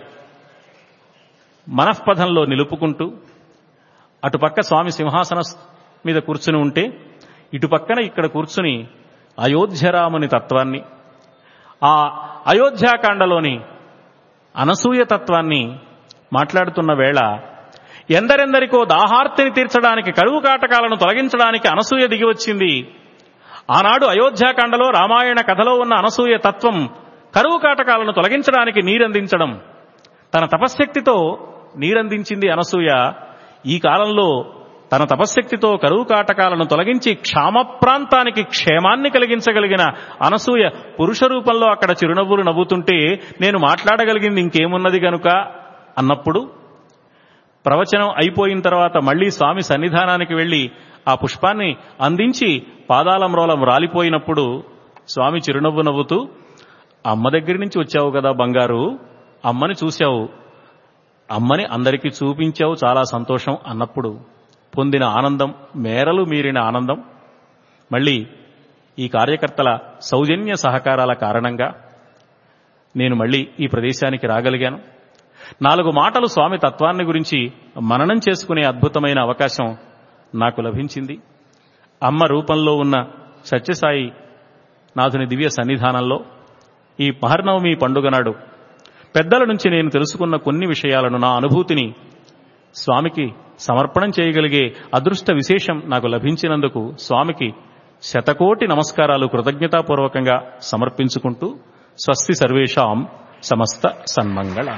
మనఃపథంలో నిలుపుకుంటూ అటుపక్క స్వామి సింహాసన మీద కూర్చుని ఉంటే ఇటుపక్కన ఇక్కడ కూర్చుని అయోధ్యరాముని తత్వాన్ని ఆ అయోధ్యాకాండలోని అనసూయ తత్వాన్ని మాట్లాడుతున్న వేళ ఎందరెందరికో దాహార్తిని తీర్చడానికి కరువు కాటకాలను తొలగించడానికి అనసూయ దిగి వచ్చింది ఆనాడు అయోధ్యాకాండలో రామాయణ కథలో ఉన్న అనసూయ తత్వం కరువు కాటకాలను తొలగించడానికి నీరందించడం తన తపశ్శక్తితో నీరందించింది అనసూయ ఈ కాలంలో తన తపశ్శక్తితో కరువు కాటకాలను తొలగించి క్షామ ప్రాంతానికి క్షేమాన్ని కలిగించగలిగిన అనసూయ పురుష రూపంలో అక్కడ చిరునవ్వులు నవ్వుతుంటే నేను మాట్లాడగలిగింది ఇంకేమున్నది గనుక అన్నప్పుడు ప్రవచనం అయిపోయిన తర్వాత మళ్లీ స్వామి సన్నిధానానికి వెళ్లి ఆ పుష్పాన్ని అందించి పాదాలమ్రోలం రాలిపోయినప్పుడు స్వామి చిరునవ్వు నవ్వుతూ అమ్మ దగ్గర నుంచి వచ్చావు కదా బంగారు అమ్మని చూశావు అమ్మని అందరికీ చూపించావు చాలా సంతోషం అన్నప్పుడు పొందిన ఆనందం మేరలు మీరిన ఆనందం మళ్ళీ ఈ కార్యకర్తల సౌజన్య సహకారాల కారణంగా నేను మళ్ళీ ఈ ప్రదేశానికి రాగలిగాను నాలుగు మాటలు స్వామి తత్వాన్ని గురించి మననం చేసుకునే అద్భుతమైన అవకాశం నాకు లభించింది అమ్మ రూపంలో ఉన్న సత్యసాయి నాథుని దివ్య సన్నిధానంలో ఈ మహర్నవమి పండుగ నాడు పెద్దల నుంచి నేను తెలుసుకున్న కొన్ని విషయాలను నా అనుభూతిని స్వామికి సమర్పణం చేయగలిగే అదృష్ట విశేషం నాకు లభించినందుకు స్వామికి శతకోటి నమస్కారాలు కృతజ్ఞతాపూర్వకంగా సమర్పించుకుంటూ స్వస్తి సర్వేషాం సమస్త సన్మంగళ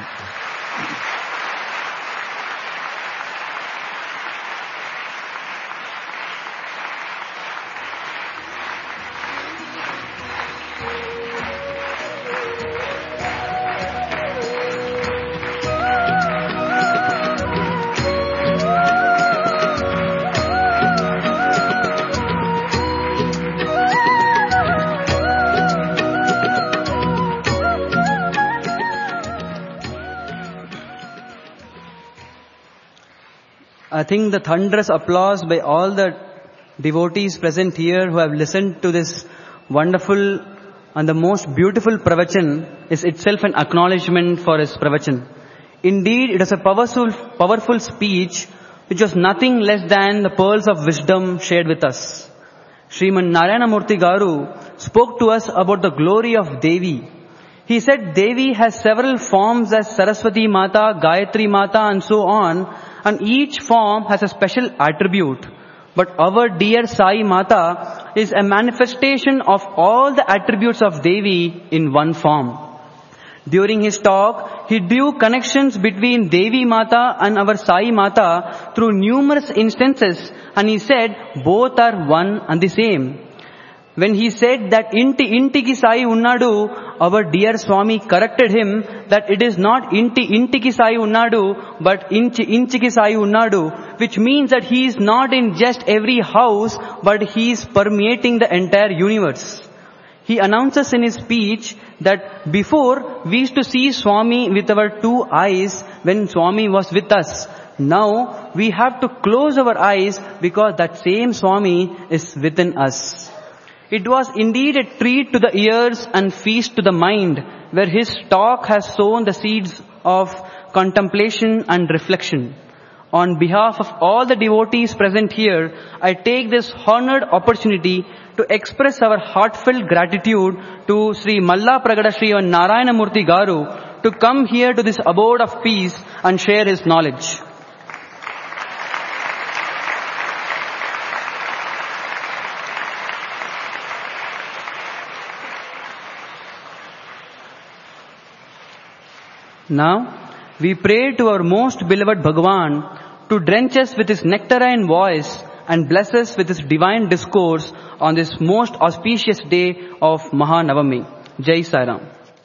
I think the thunderous applause by all the devotees present here who have listened to this wonderful and the most beautiful pravachan is itself an acknowledgement for his pravachan. Indeed, it was a powerful, powerful speech which was nothing less than the pearls of wisdom shared with us. Sriman Narayana Murthy Garu spoke to us about the glory of Devi. He said Devi has several forms as Saraswati Mata, Gayatri Mata and so on and each form has a special attribute. But our dear Sai Mata is a manifestation of all the attributes of Devi in one form. During his talk, he drew connections between Devi Mata and our Sai Mata through numerous instances and he said both are one and the same. When he said that inti intiki sai unnadu, our dear Swami corrected him that it is not inti intiki sai unnadu, but inchi inchiki sai unnadu, which means that he is not in just every house, but he is permeating the entire universe. He announces in his speech that before we used to see Swami with our two eyes when Swami was with us. Now we have to close our eyes because that same Swami is within us. It was indeed a treat to the ears and feast to the mind where his talk has sown the seeds of contemplation and reflection. On behalf of all the devotees present here, I take this honored opportunity to express our heartfelt gratitude to Sri Malla Pragada Sri Narayana Murthy Garu to come here to this abode of peace and share his knowledge. Now, we pray to our most beloved Bhagavan to drench us with his nectarine voice and bless us with his divine discourse on this most auspicious day of Mahanavami. Jai Sairam.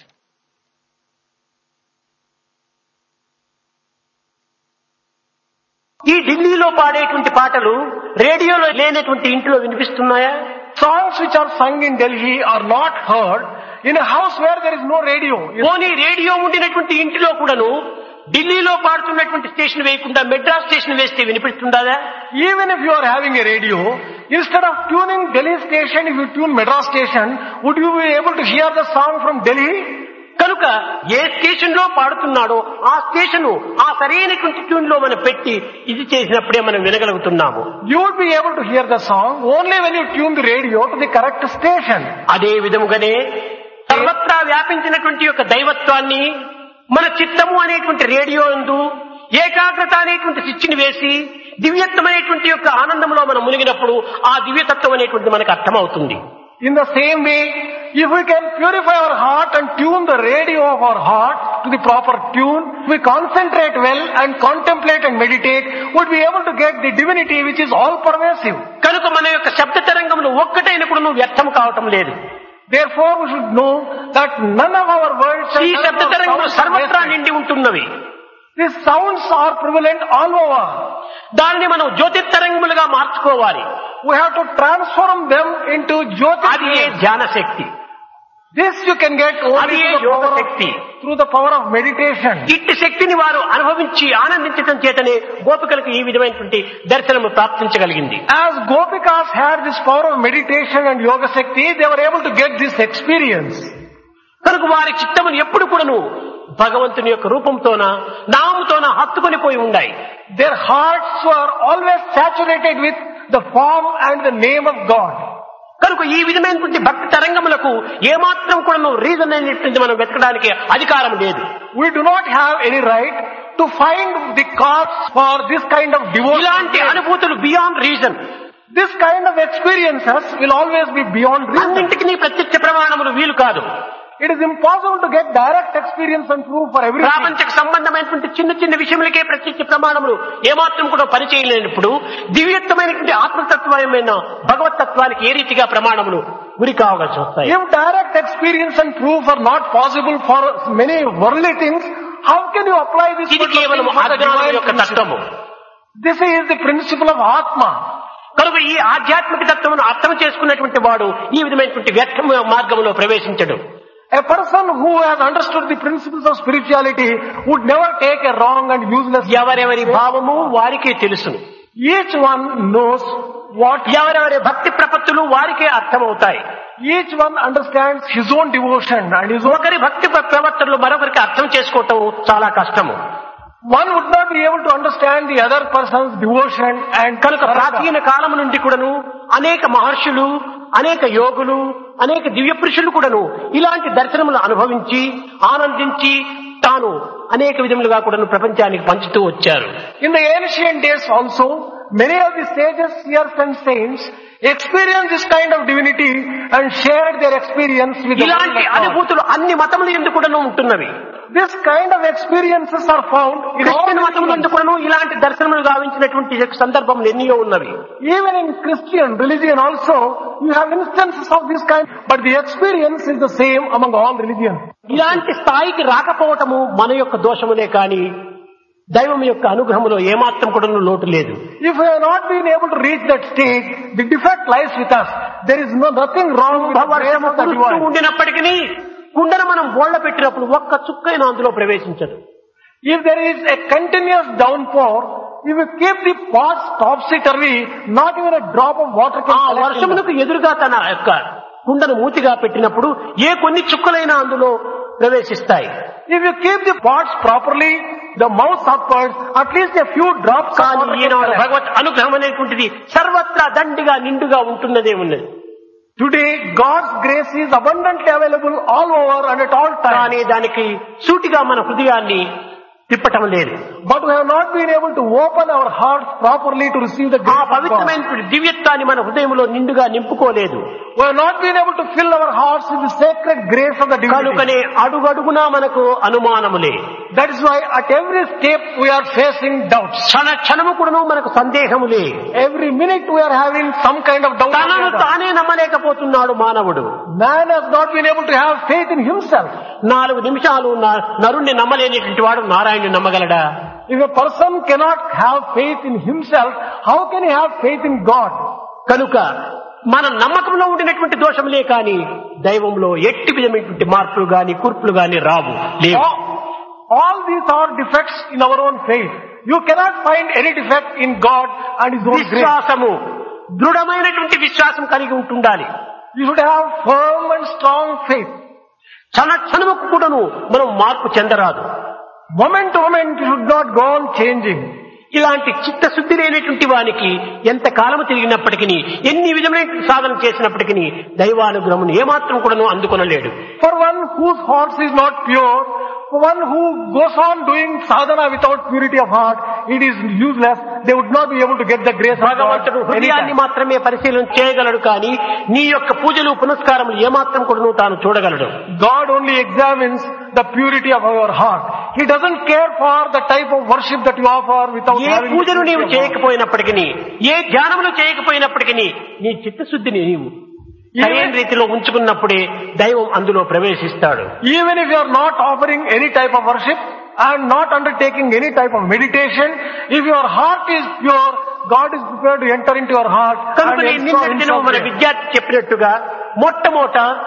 ఈ ఢిల్లీలో పాడేటువంటి పాటలు రేడియోలో లేనటువంటి ఇంట్లో వినిపిస్తున్నాయా Songs which are sung in Delhi are not heard in a house where there is no radio. పోనీ radio ఉండినటువంటి ఇంటిలో కూడాను ఢిల్లీలో పాడుతున్నటువంటి స్టేషన్ వేయకుండా మెడ్రాస్ స్టేషన్ వేస్తే వినిపిస్తుందా Even if you are having a radio, instead of tuning Delhi station, if you tune Madras station, would you be able to hear the song from Delhi? కనుక ఏ station లో పాడుతున్నాడో ఆ స్టేషన్ ఆ సరైనటువంటి tune లో మనం పెట్టి ఇది చేసినప్పుడే మనం వినగలుగుతున్నాము You would be able to hear the song only when you tune the radio to the correct station. అదే విధముగానే సర్వత్రా వ్యాపించినటువంటి యొక్క దైవత్వాన్ని మన చిత్తము అనేటువంటి రేడియో అందు ఏకాగ్రత అనేటువంటి స్విచ్ని వేసి దివ్యత్వమైనటువంటి యొక్క ఆనందంలో మనం మునిగినప్పుడు ఆ దివ్యతత్వం అనేటువంటి మనకు అర్థమవుతుంది In the same way, if we can purify our heart and tune the radio of our heart to the proper tune, we concentrate well and contemplate and meditate, would be able to get the divinity which is all pervasive. కనుక మన యొక్క శబ్ద తరంగములు ఒక్కటైనప్పుడు నువ్వు వ్యర్థం కావటం లేదు Therefore, we should know that none of our words and ఈ none శబ్ద of our తరంగములు sounds are సర్వత్రా wasted. నిండి ఉంటున్నవి These sounds are prevalent all over. దానిని మనం జ్యోతిర్తరంగములుగా మార్చుకోవాలి We have to transform them into Jyoti. అది ఏ ధ్యాన శక్తి This you can get only అది through the, yoga power Shakti of, through the power of meditation. ఇట్టి శక్తిని వారు అనుభవించి ఆనందించడం చేతనే గోపికలకు ఈ విధమైనటువంటి దర్శనము ప్రాప్తించగలిగింది As Gopikas had this power of meditation and yoga Shakti, they were able to get this experience. కనుక వారి చిత్తమును ఎప్పుడు కూడాను భగవంతుని యొక్క రూపంతోన నామతోన హత్తుకొని పోయి ఉన్నాయి Their hearts were always saturated with the form and the name of God. కనుక ఈ విధమైనటువంటి భక్తి తరంగములకు ఏమాత్రం కూడా రీజన్ అనేటువంటి మనం వెతకడానికి అధికారం లేదు We do not have any right to find the cause for this kind of ఇలాంటి devotion. అనుభూతులు beyond reason This kind of experiences will always be beyond reason. అన్నింటికి ప్రత్యక్ష ప్రమాణములు వీలు కాదు It is impossible to get direct experience and proof for everything. ప్రాపంచక సంబంధమైనటువంటి చిన్న చిన్న విషయములకే ప్రత్యక్ష ప్రమాణములు ఏమాత్రం కూడా పరిచయలేనప్పుడు దివ్యత్వమైనటువంటి ఆత్మతత్వమైన భగవతత్వానికి ఏ రీతిగా ప్రమాణములు గురి కావాల్సి వస్తాయి If direct experience and proof are not possible for many worldly things, how can you apply this ఇది particular కేవలం thing for the అజ్ఞానం divine యొక్క principle? తత్వము This is the principle of Atma. కనుక ఈ ఆధ్యాత్మిక తత్వమును అర్థం చేసుకున్నటువంటి వాడు ఈ విధమైనటువంటి వ్యర్థ మార్గంలో ప్రవేశించడు A person who has understood the principles of spirituality would never take a wrong and useless. ఎవరెవరి భావము వారికే తెలుసును Each one knows what, ఎవరెవరి భక్తి ప్రపత్తులు వారికే అర్థమవుతాయి each one understands his own devotion and his own. ఒకరి భక్తి ప్ర- ప్రవర్తనలు మరొకరికి అర్థం చేసుకోవటం చాలా కష్టము One would not be able to understand the other person's devotion and కనుక ప్రాచీన కాలం నుండి కూడాను అనేక మహర్షులు అనేక యోగులు అనేక దివ్య పురుషులు కూడాను ఇలాంటి దర్శనములు అనుభవించి ఆనందించి తాను అనేక విధములుగా కూడాను ప్రపంచానికి పంచుతూ వచ్చారు In the ancient days also, many of the sages, seers and saints experienced this kind of divinity and shared their experience with the world ఇలాంటి of God. అనుభూతులు అన్ని మతములు ఎందుకు కూడాను ఉంటున్నవి This kind of experiences are found in all Christian మతములు religions. ఎందుకు కూడాను ఇలాంటి దర్శనములు గావించినటువంటి సందర్భములు ఎన్నో ఉన్నవి Even in Christian religion also, you have instances of this kind, but the experience is the same among all religions. ఇలాంటి స్థాయికి రాకపోవటము మన యొక్క దోషములే కాని దైవం యొక్క అనుగ్రహములో ఏమాత్రం కూడా లోటు లేదు If we have not been able to reach that stage, the defect lies with us. There is no nothing wrong with the grace వర్షము of the కురుస్తూ divine. ఉండినప్పటికీ కుండను మనం బోళ్ల పెట్టినప్పుడు ఒక్క చుక్కైన అందులో ప్రవేశించదు If there is a continuous downpour, if you keep the pots topsy-turvy, not even a drop of water ఆ can collect in them. వర్షమునకు ఎదురుగా తన యొక్క కుండను మూతిగా పెట్టినప్పుడు ఏ కొన్ని చుక్కలైనా అందులో ప్రవేశిస్తాయి If you keep the pots properly, the mouth upwards, at least a few drops of కానీ water can ఈనాడు collect. భగవత్ అనుగ్రహం అనేటువంటిది సర్వత్రా దండిగా నిండుగా ఉంటున్నదే ఉన్నది Today, God's grace is abundantly available all over and at all times. కానీ దానికి సూటిగా మన హృదయాన్ని తిప్పటం లేదు But we have not been able to open our hearts properly to receive the ఆ grace of God. పవిత్రమైనటువంటి దివ్యత్వాన్ని మన హృదయంలో నిండుగా నింపుకోలేదు We have not been able to fill our hearts with the sacred grace of the divinity. కనుకనే అడుగడుగునా మనకు అనుమానములే That is why at every step we are facing doubts. క్షణ క్షణము కూడాను మనకు సందేహములే Every minute we are having some kind of doubt. తనను తానే నమ్మలేకపోతున్నాడు మానవుడు Man has not been able to have faith in himself. నాలుగు నిమిషాలు న- నరుణ్ణి నమ్మలేనిటువంటి వాడు నారాయణుని నమ్మగలడా If a person cannot have faith in himself, how can he have faith in God? కనుక మన నమ్మకంలో ఉండినటువంటి దోషములే కాని దైవంలో ఎట్టి విధమైనటువంటి మార్పులు గాని కూర్పులు గాని రావు లేవు All, all these are defects in our own faith. You cannot find any defect in God and His own grace. విశ్వాసము దృఢమైనటువంటి విశ్వాసం కలిగి ఉంటుండాలి You should have firm and strong faith. క్షణ క్షణముకు కూడాను మనం మార్పు చెందరాదు Moment to moment, you should not go on changing. ఇలాంటి చిత్తశుద్ధి లేనటువంటి వానికి ఎంత కాలము తిరిగినప్పటికీ ఎన్ని విధమైన సాధన చేసినప్పటికీ దైవానుగ్రహమును ఏమాత్రం కూడాను అందుకొనలేడు For one whose heart is not pure, for one who goes on doing sadhana without purity of heart, it is useless. They would not be able to get the grace of God. భగవంతుడు హృదయాన్ని anytime. మాత్రమే పరిశీలన చేయగలడు కానీ నీ యొక్క పూజలు పునస్కారములు ఏమాత్రం కూడాను తాను చూడగలడు God only examines the purity of our heart. He doesn't care for the type of worship that you offer without A having the పూజను purity నీవు of heart. చేయకపోయినప్పటికీ ఏ ధ్యానములు చేయకపోయినప్పటికీ నీ చిత్తశుద్ధిని నీవు సరైన రీతిలో ఉంచుకున్నప్పుడే దైవం అందులో ప్రవేశిస్తాడు Even if you are not offering any type of worship and not undertaking any type of meditation, if your heart is pure, God is prepared to enter into your heart కనుక and నేను install నిన్నటి దినం himself మన there. విద్యార్థి చెప్పినట్టుగా మొట్టమొదట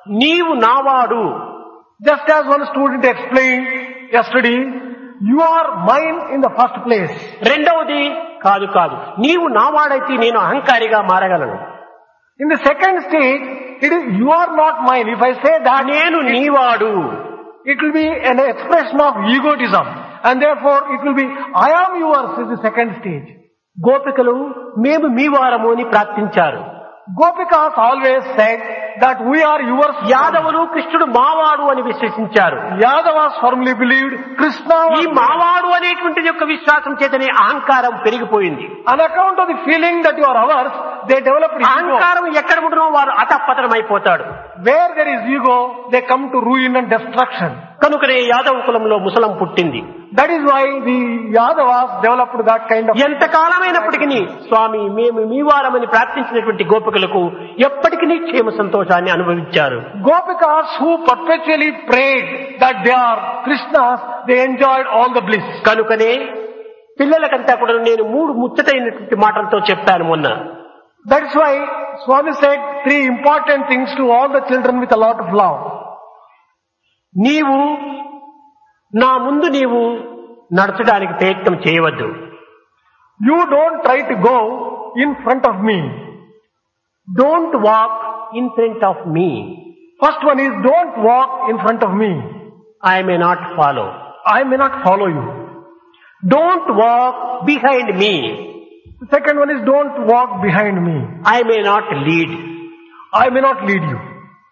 నీవు నావాడు Just as one student explained yesterday, you are mine in the first place. రెండవది కాదు కాదు నీవు నావాడైతే నేను అహంకారిగా మారగలను In the second stage, it is you are not mine. If I say that, నేను నీవాడు it will be an expression of egotism. And therefore, it will be, I am yours is the second stage. గోపికలు మేము మీ వారము అని ప్రార్థించారు Gopikas always said that we are yours. యాదవులు కృష్ణుడు మావాడు అని విశ్వసించారు Yadavas firmly believed Krishna ఈ was మావాడు అనేటువంటి యొక్క విశ్వాసం చేతనే అహంకారం పెరిగిపోయింది On account of the feeling that you are ours, they developed ego. అహంకారం ఎక్కడ ఉంటున్నో వారు అతపతనం అయిపోతాడు Where there is ego, they come to ruin and destruction. కనుకనే యాదవ కులంలో ముసలం పుట్టింది That is why the Yadavas developed that kind of. ఎంత కాలమైనప్పటికీ స్వామి మేము మీ వారమని ప్రార్థించినటువంటి గోపికలకు ఎప్పటికీ క్షేమ సంతోషాన్ని అనుభవించారు Gopikas who perpetually prayed that they are Krishnas, they enjoyed all the bliss. కనుకనే పిల్లలకంతా కూడా నేను మూడు ముచ్చటైనటువంటి మాటలతో చెప్పాను మొన్న That is why Swami said three important things to all the children with a lot of love. నీవు నా ముందు నీవు నడచడానికి ప్రయత్నం చేయవద్దు You don't try to go in front of me. Don't walk in front of me First one is don't walk in front of me. I may not follow I may not follow you. Don't walk behind me The second one is don't walk behind me. I may not lead I may not lead you.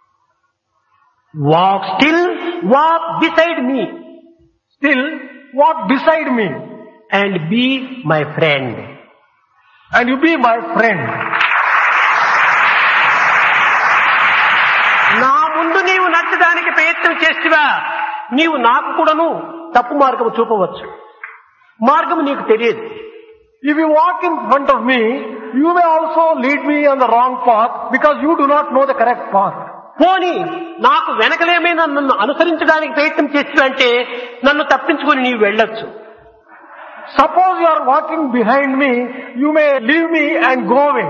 Walk still walk beside me Still walk beside me and be my friend and you be my friend. నా ముందు నీవు నచ్చడానికి ప్రయత్నం చేస్తువా నీవు నాకు కూడాను తప్పు మార్గం చూపవచ్చు మార్గం నీకు తెలియదు If you walk in front of me, you may also lead me on the wrong path because you do not know the correct path. పోని నాకు వెనకలేమైనా నన్ను అనుసరించడానికి ప్రయత్నం చేస్తువంటే నన్ను తప్పించుకొని నీవు వెళ్ళొచ్చు Suppose you are walking behind me, you may leave me and go away.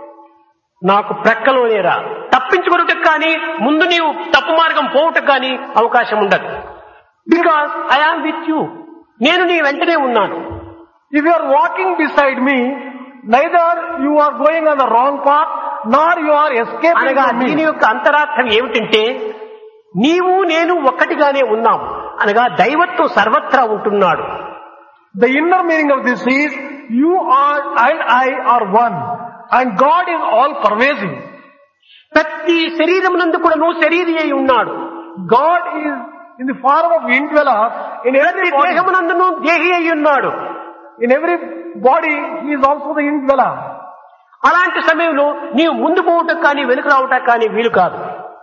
నాకు ప్రక్కలోనే రా తప్పించుకున్నట్టుకు కానీ ముందు నీవు తప్పు మార్గం పోవుటకు కానీ అవకాశం ఉండదు because I am with you నేను నీ వెంటనే ఉన్నాను If you are walking beside me, neither you are going on the wrong path, nor you are escaping అనగా from దీని me. యొక్క అంతరార్థం ఏమిటంటే నీవు నేను ఒక్కటిగానే ఉన్నాం అనగా దైవత్వం సర్వత్రా ఉంటున్నాడు The inner meaning of this is, you are and I are one. And God is all pervasive. ప్రతి శరీరం నందు కూడా నువ్వు శరీరి అయి ఉన్నాడు God is in the form of indweller in every ప్రతి body. దేహమునందును దేహి అయి ఉన్నాడు In every body, He is also the indweller. అలాంటి సమయంలో నీవు ముందు పోవటం కానీ వెనుక రావటం కానీ వీలు కాదు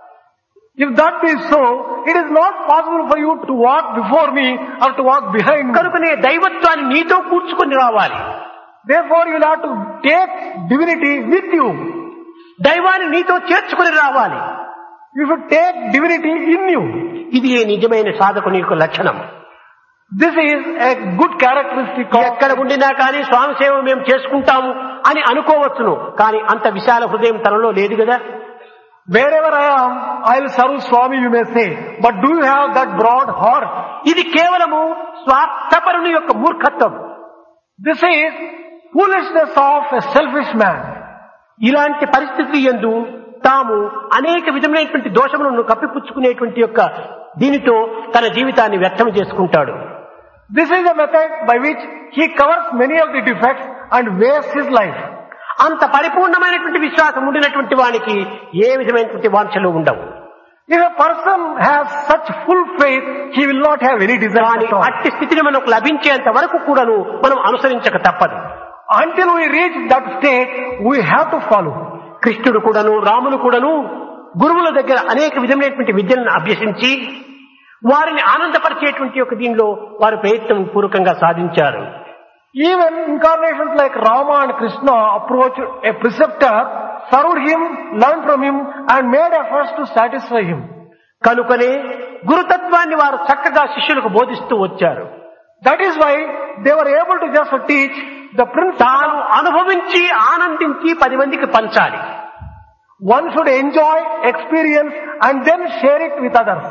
If that be so, it is not possible for you to walk before me or to walk behind me. కనుకనే దైవత్వాన్ని నీతో కూర్చుకొని రావాలి Therefore, you will have to take divinity with you. దైవాన్ని నీతో చేర్చుకొని రావాలి You should take divinity in you. ఇది నిజమైన సాధకుని యొక్క లక్షణం This is a good characteristic of ఎక్కడ ఉండినా కానీ స్వామి సేవ మేము చేసుకుంటాము అని అనుకోవచ్చును కానీ అంత విశాల హృదయం తనలో లేదు కదా wherever I am, I will serve Swami, you may say. But do you have that broad heart? ఇది కేవలము స్వార్థపరుని యొక్క మూర్ఖత్వం This is foolishness of a selfish man. ఇలాంటి పరిస్థితి ఎందు తాము అనేక విధమైనటువంటి దోషములను కప్పిపుచ్చుకునేటువంటి యొక్క దీనితో తన జీవితాన్ని వ్యర్థం చేసుకుంటాడు This is a method by which he covers many of the defects and wastes his life. అంత పరిపూర్ణమైనటువంటి విశ్వాసం ఉండినటువంటి వానికి ఏ విధమైనటువంటి వాంఛలు ఉండవు If a person has such full faith, he will not have any desire కానీ at all. అట్టి స్థితిని మనకు లభించేంత వరకు కూడాను మనం అనుసరించక తప్పదు Until we reach that state, we have to follow. కృష్ణుడు కూడాను రాములు కూడాను గురువుల దగ్గర అనేక విధమైనటువంటి విద్యలను అభ్యసించి వారిని ఆనందపరిచేటువంటి యొక్క దీనిలో వారు ప్రయత్నం పూర్వకంగా సాధించారు Even incarnations like Rama and Krishna approached a preceptor, served him, learned from him, and made efforts to satisfy him. కనుకనే గురుతత్వాన్ని వారు చక్కగా శిష్యులకు బోధిస్తూ వచ్చారు That is why they were able to just teach the principle తాను అనుభవించి ఆనందించి పది మందికి పంచాలి One should enjoy, experience and then share it with others.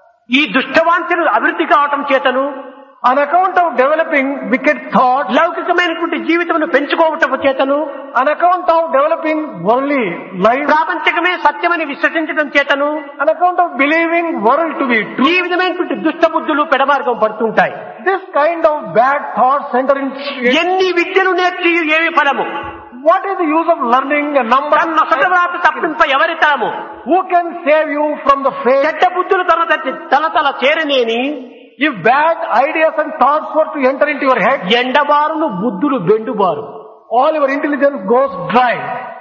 ఈ దుష్టవాంఛలు అభివృద్ధి కావటం చేతను On account of developing wicked thoughts, లౌకికమైనటువంటి జీవితమును పెంచుకోవటం చేతను on account of developing worldly life, ప్రాపంచకమే సత్యమని విశ్వసించడం చేతను on account of believing world to be true, ఈ విధమైనటువంటి దుష్ట బుద్ధులు పెడమార్గం పడుతుంటాయి this kind of bad thoughts enter in. ఎన్ని విద్యలు నేర్చి ఏమి ఫలము What is the use of learning a number? తన నొసటవ్రాత తప్పింప ఎవరి తాము Who can save you from the fate? చెడ్డ బుద్ధులు తన తన- తన తల చేరనేని If bad ideas and thoughts were to enter into your head, ఎండబారును బుద్ధులు బెండుబారు all your intelligence goes dry.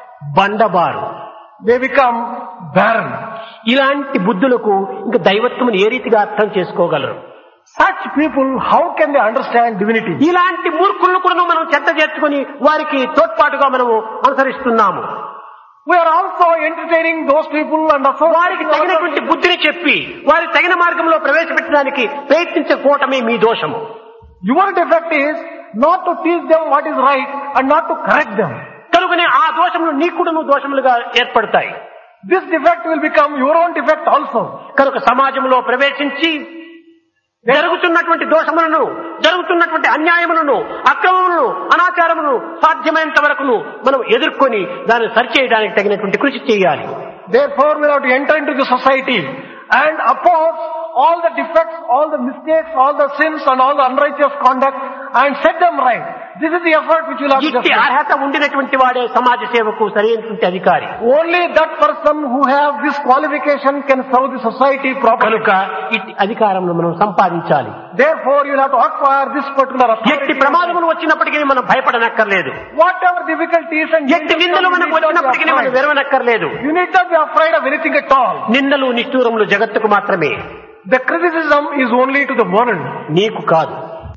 బండబారు They become barren. ఇలాంటి బుద్ధులకు ఇంకా దైవత్వమును ఏ రీతిగా అర్థం చేసుకోగలరు Such people, how can they understand divinity? ఇలాంటి మూర్ఖులను కూడా మనం చెత్త చేర్చుకొని వారికి తోడ్పాటుగా మనము అనుసరిస్తున్నాము We are also entertaining those people and వారికి associating తగినటువంటి ourselves. బుద్ధిని చెప్పి వారి తగిన మార్గంలో ప్రవేశపెట్టడానికి ప్రయత్నించకపోవటమే మీ దోషము Your defect is not to teach them what is right and not to correct them. కనుకనే ఆ దోషములు నీకుడును దోషములుగా ఏర్పడతాయి This defect will become your own defect also. కనుక సమాజంలో ప్రవేశించి జరుగుతున్నటువంటి దోషములను జరుగుతున్నటువంటి అన్యాయములను అక్రమములను అనాచారములను సాధ్యమైనంత వరకును మనం ఎదుర్కొని దాన్ని సరిచేయడానికి తగినటువంటి కృషి చేయాలి Therefore, we have to enter into the society and oppose all the defects, all the mistakes, all the sins and all the unrighteous conduct and set them right. This is the effort which will have to ఇట్టి just అర్హత ఉండినటువంటి వాడే సమాజ సేవకు సరైనటువంటి అధికారి Only that person who have this qualification can serve the society properly. కనుక ఇట్టి అధికారంలో మనం సంపాదించాలి Therefore, you will have to acquire this particular ఎట్టి authority. ప్రమాదములు వచ్చినప్పటికీ మనం భయపడనక్కర్లేదు Whatever difficulties and ఎట్టి dangers నిందలు come, you మనకు need not be వచ్చినప్పటికీ మనం afraid. వెరవనక్కర్లేదు You need not be afraid of anything at all. నిందలు నిష్ఠూరములు జగత్తుకు మాత్రమే The criticism is only to the world. నీకు కాదు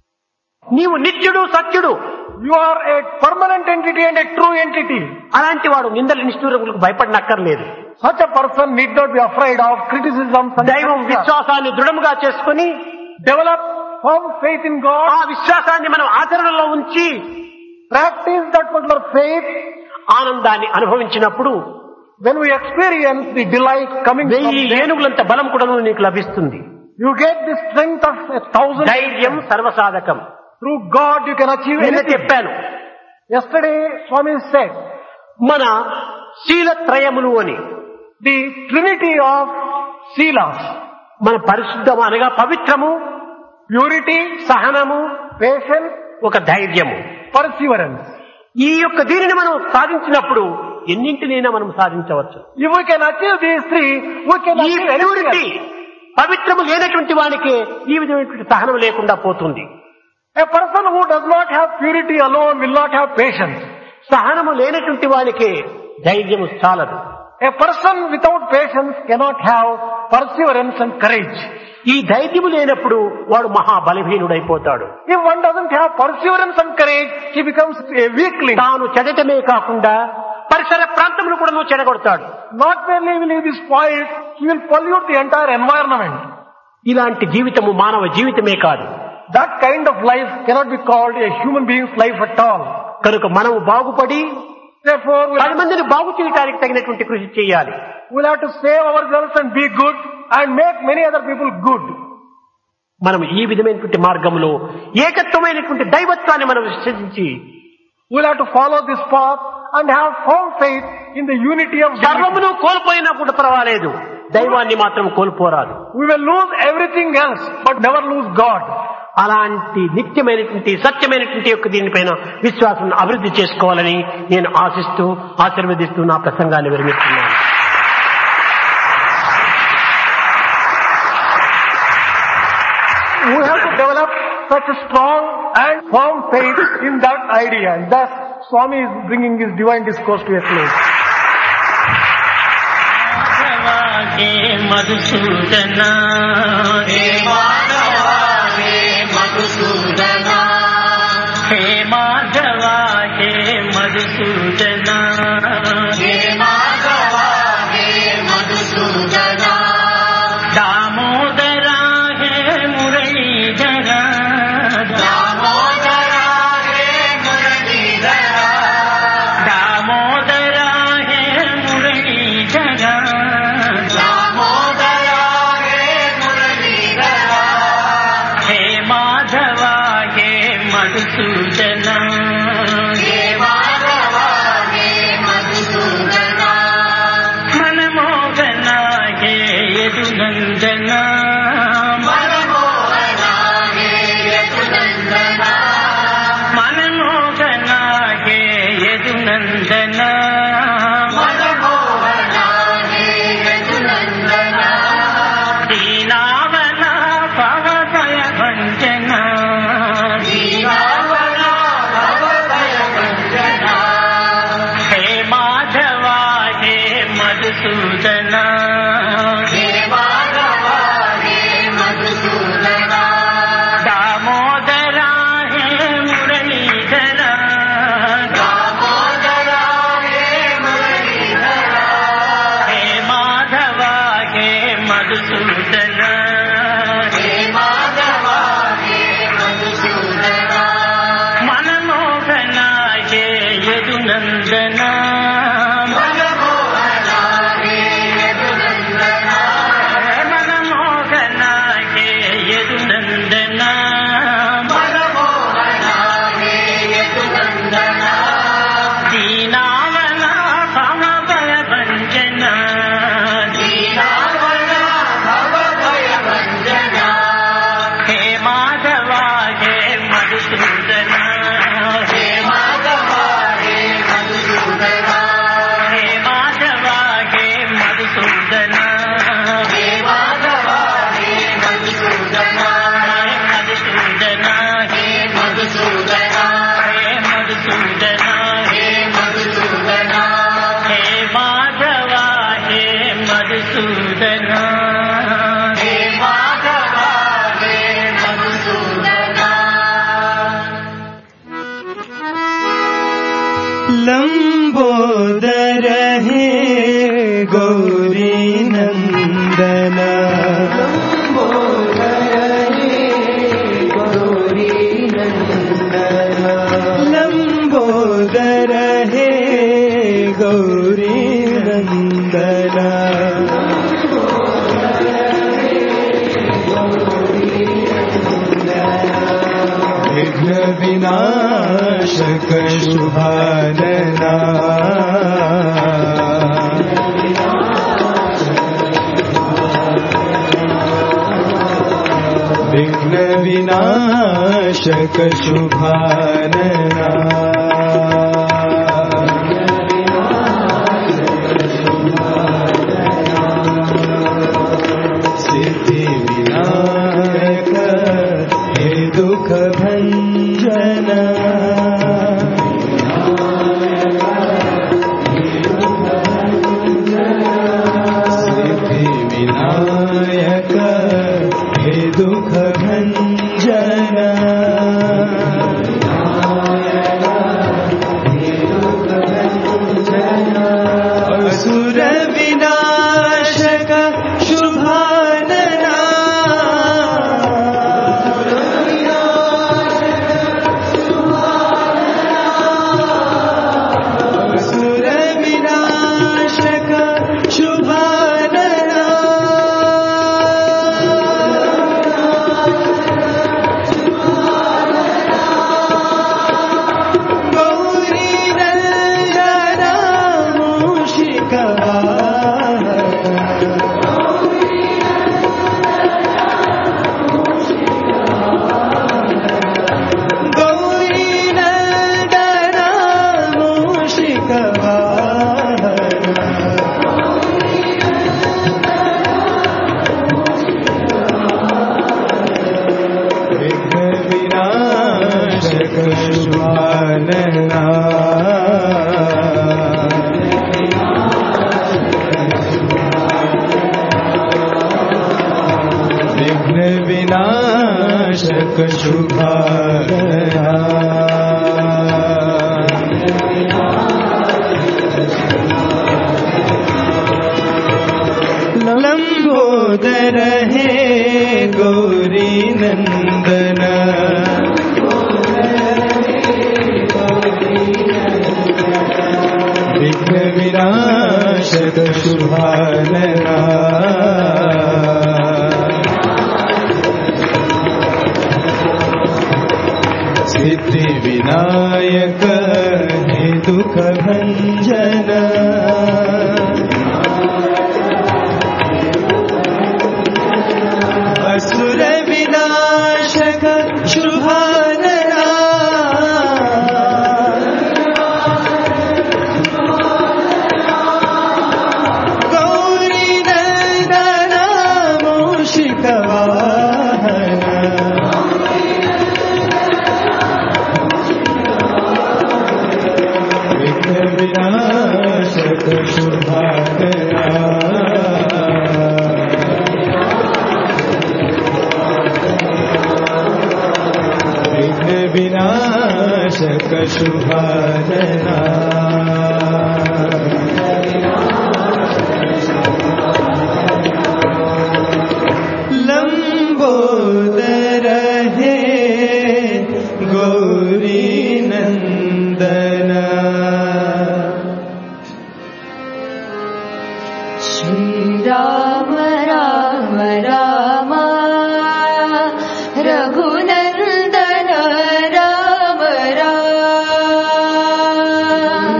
నీవు నిత్యుడు సత్యుడు You are a permanent entity and a true entity. అలాంటి వాడు నిందల నిష్ఠూరములకు భయపడనక్కర్లేదు Such a person need not be afraid of criticism. and దైవం criticism. విశ్వాసాన్ని దృఢముగా చేసుకుని Develop firm faith in ఆ God. విశ్వాసాన్ని మనం ఆచరణలో ఉంచి Practice that particular faith. ఆనందాన్ని అనుభవించినప్పుడు When we experience the delight coming from వెయ్యి there, ఏనుగులంత బలం కూడా నీకు లభిస్తుంది you get the strength of a thousand. ధైర్యం సర్వసాధకం Through God you can achieve నిన్న anything. చెప్పాను Yesterday Swami said, మన శీలత్రయములు అని the trinity of Silas, మన పరిశుద్ధము అనగా పవిత్రము purity, సహనము patience, ఒక ధైర్యము perseverance. ఈ యొక్క దీనిని మనం సాధించినప్పుడు ఎన్నింటినైనా మనం సాధించవచ్చు If we can achieve these three, we can ఈ achieve ప్యూరిటీ anything. పవిత్రము లేనటువంటి వానికి ఈ విధమైనటువంటి సహనం లేకుండా పోతుంది A person who does not have purity alone will not have patience. సహనము లేనటువంటి వానికి ధైర్యము చాలదు A person without patience cannot have perseverance and courage. ఈ ధైర్యము లేనప్పుడు వాడు మహాబలహీనుడైపోతాడు If one doesn't have perseverance and courage, he becomes a weakling. తాను చెదటమే కాకుండా పరిసర ప్రాంతములు కూడా నువ్వు చెడగొడతాడు Not merely will he be spoiled, he will pollute the entire environment. ఇలాంటి జీవితము మానవ జీవితమే కాదు That kind of life cannot be called a human being's life at all. కనుక మనము బాగుపడి Therefore, we'll పది మందిని బాగు చేయడానికి తగినటువంటి కృషి చేయాలి we'll have to save ourselves and be good and make many other people good. మనం ఈ విధమైనటువంటి మార్గంలో ఏకత్వమైనటువంటి దైవత్వాన్ని మనం విశ్వసించి We'll have to follow this path and have firm faith in the unity of God. సర్వమును కోల్పోయినా కూడా పర్వాలేదు దైవాన్ని మాత్రం కోల్పోరాదు We will lose everything else, but never lose God. అలాంటి నిత్యమైనటువంటి సత్యమైనటువంటి యొక్క దీనిపైన విశ్వాసం అభివృద్ధి చేసుకోవాలని నేను ఆశిస్తూ ఆశీర్వదిస్తూ నా ప్రసంగాన్ని విరమిస్తున్నాను We have to develop such a strong and firm faith in that idea. And thus, Swami is bringing his divine discourse to a close. हे मधुसूदन हे माधवा हे मधुसूदन हे माधवा हे मधुसूदन हे माधवा हे मधुसूदन दामोदरा हे मुरलीधर दामोदरा हे मुरलीधरा दामोदरा हे मुरलीधर लम्बोदर हे गौरी नन्दन लम्बोदर हे गौरी नन्दन विघ्न विनाशक शुभानना विघ्न विनाशक शुभानना सिद्धि विनायक हे दुख भञ्जन सिद्धि विनायक हे दुख भञ्जन असुर विनाशक शुभानना असुर विनाशक शुभानना गौरी नन्दन मूषिकवाहन गौरी नन्दन मूषिकवाहन विघ्न विनाशक शुभानना विघ्न विनाशक शुभानना लम्बोदर हे गौरी नन्दन विघ्न विनाशक शुभानना सिद्धि विनायक हे दुख भञ्जन असुर विनाशक शुभानना गौरी नन्दन मूषिकवाहन विघ्न विनाशक शुभानना विघ्न विनाशक शुभानना लम्बोदर हे गौरी नन्दना श्रीराम राम राम रघुनन्दन राम राम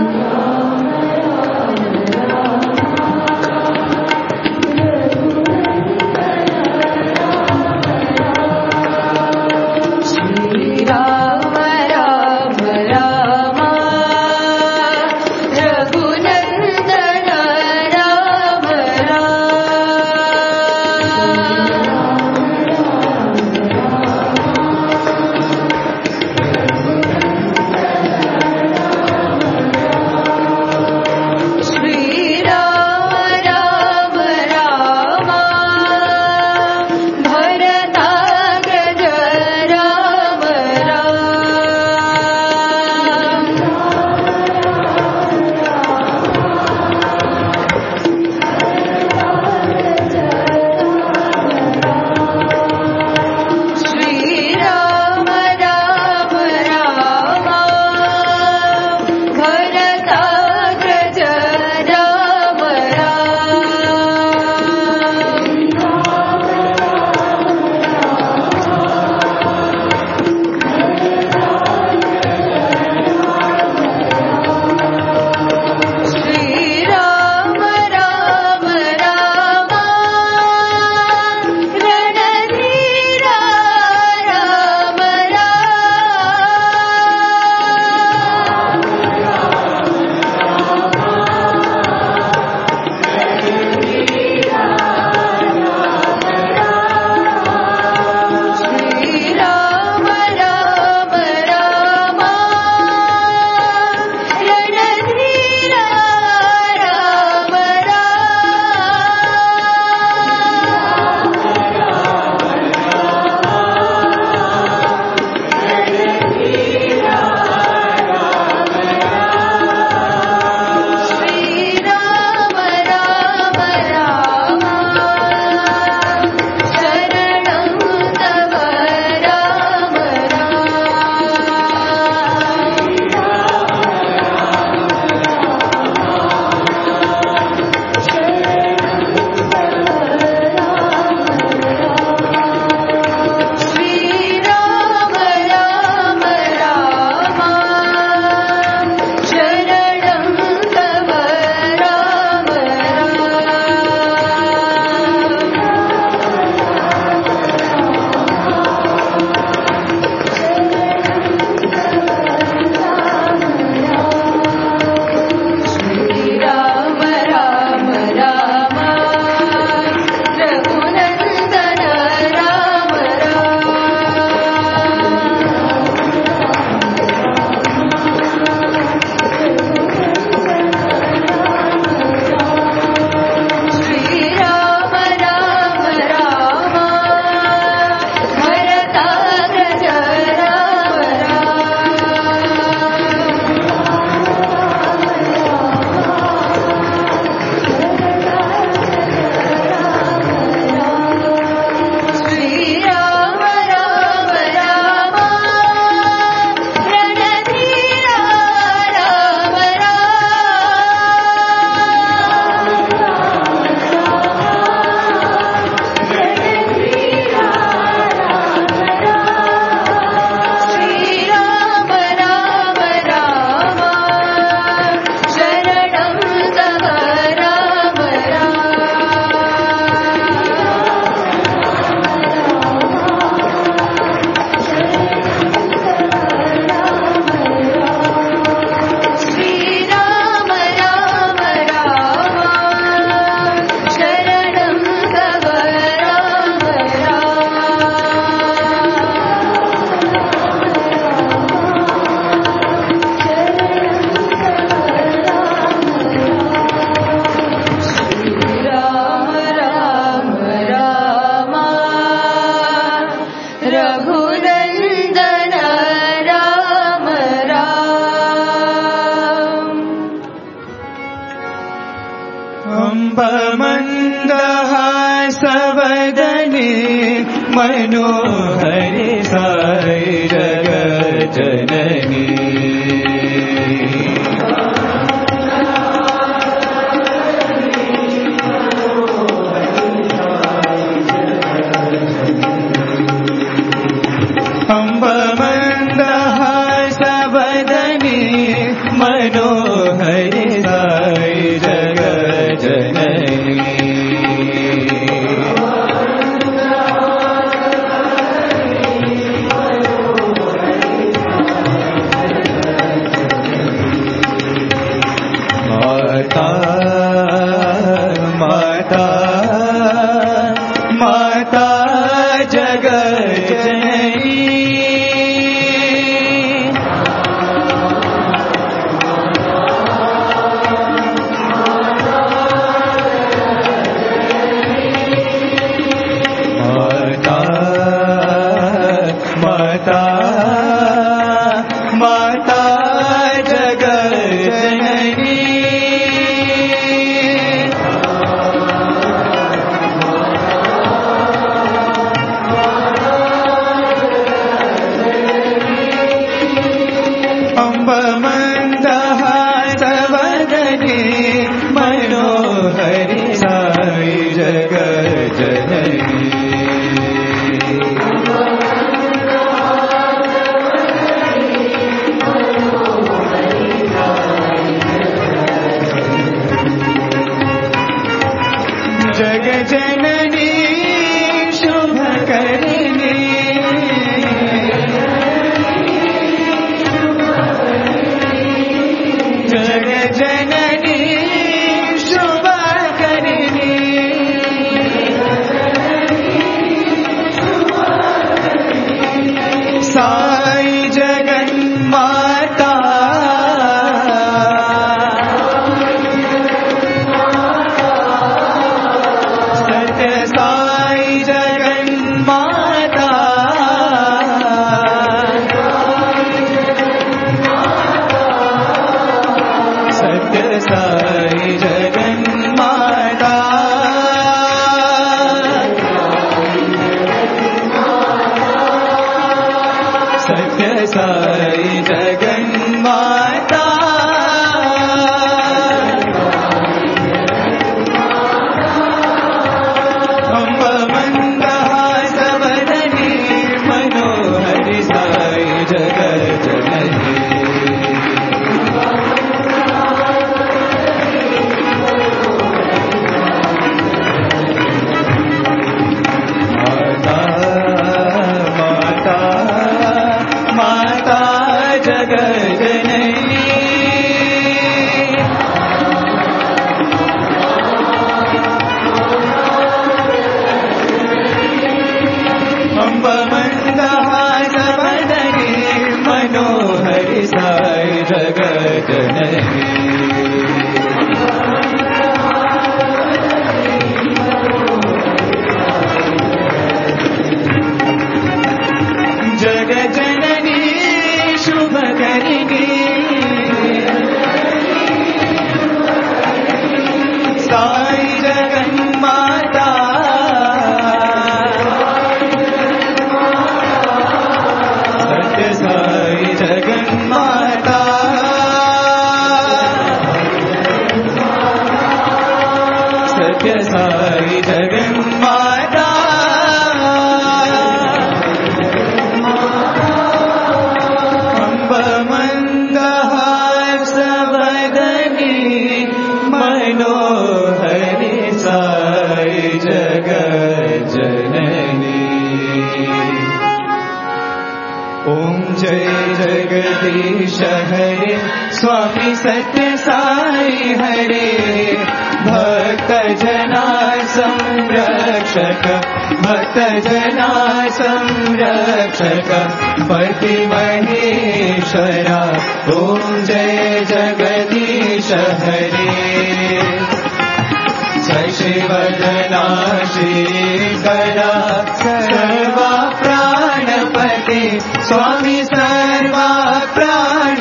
अम्बमन्दहासवदने मनोहरि साई जगजननी अम्बमन्दहासवदने मनोहरि साई जगजननी माता माता माता जगजननी माता माता माता जगजननी अम्बमन्दहासवदने मनोहरि साई जगजननी जगजननी शुभकरिणी जगजननी शुभकरिणी साई जगन्माता सत्य साई जगन्माता सत्य साई जगन्माता सत्य साई जगन्माता अम्बमन्दहासवदने मनोहरि साई जगजननी माता माता माता जगजननी अम्बमन्दहासवदने मनोहरि साई जगजननी जगजननी शुभकरिणी साई जगन्माता सत्य साई जगन्माता सत्य साई जगन्माता अम्बमन्दहासवदने मनोहरि साई जगजननी ॐ जय जगदीश हरे स्वामी सत्य साई हरे भक्त जना संरक्षक भक्त जना संरक्षक पति महेश्वरा ॐ जय जगदीश हरे शशिवदना श्रीकरा सर्वा प्राणपते स्वामी सर्वा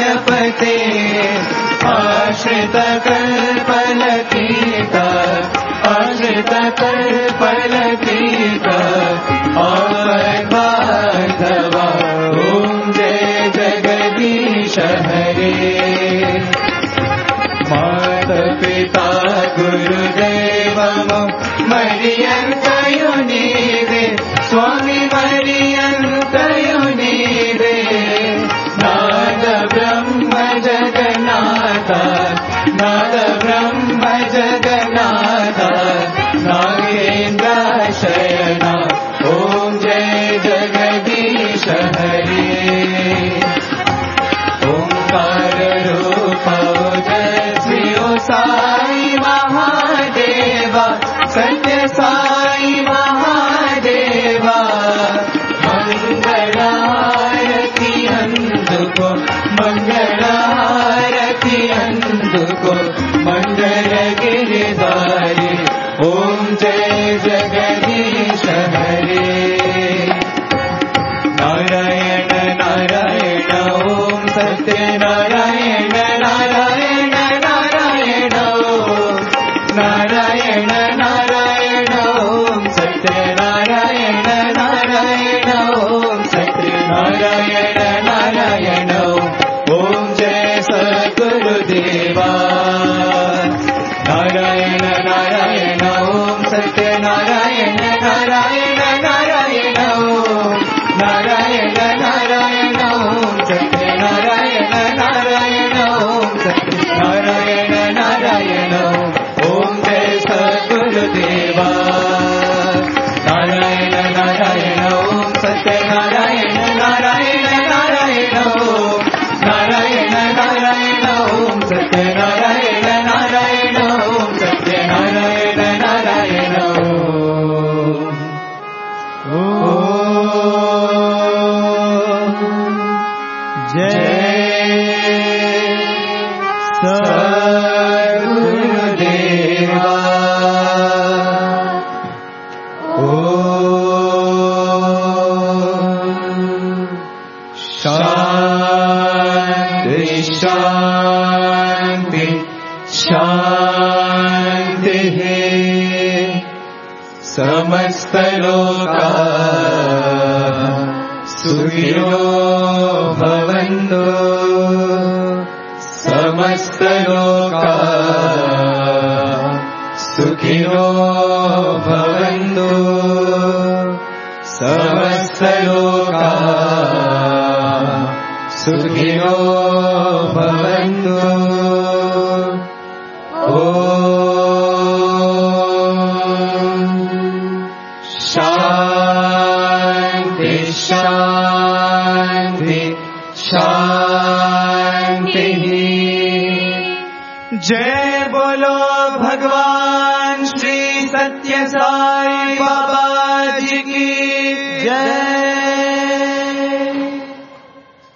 प्राणपते आश्रित कल्पलतीता सकल कीका आपद बांधवा ओम जय जगदीश हरे मात पिता गुरुदेव मरियन्तयुनीवे स्वामी मरियन्तयुनीवे नाद ब्रह्म जगन्नाथ नाद ब्रह्म जगन्नाथ नागेन्द्र शयना ॐ जय जगदीश हरे ओंकार रूप जय साई महादेवा सत्य साई महादेवा मंगलारती अंधुको मंगलारती अंधुको मंगल गिरधारी ओम जय जगदीश हरे नारायण नारायण ॐ सत्यनारायण नारायण नारायण ॐ नारायण नारायण ॐ सत्यनारायण नारायण ॐ सत्यनारायण नारायण ॐ जय सद्गुरुदेवा नारायण नारायण ॐ सत्यनारायण नारायण नारायण ॐ नारायण नारायण ॐ सत्यनारायण नारायण ॐ सत्यनारायण नारायण ॐ जय सद्गुरुदेवा नारायण नारायण ॐ सत्यनारायण नारायण नारायण ॐ नारायण नारायण ॐ सत्यनारायण नारायण ॐ सत्यनारायण नारायण ॐ जय सद्गुरुदेवा ॐ शान्ति शान्ति शान्तिः समस्तलोका सुखिनो भवन्तु समस्तलोका सुखिनो भवन्तु समस्तलोका सुखिनो भवन्तु ॐ शान्ति शान्ति शान्तिः जय बोलो भगवान श्री सत्य साई बाबा जी की जय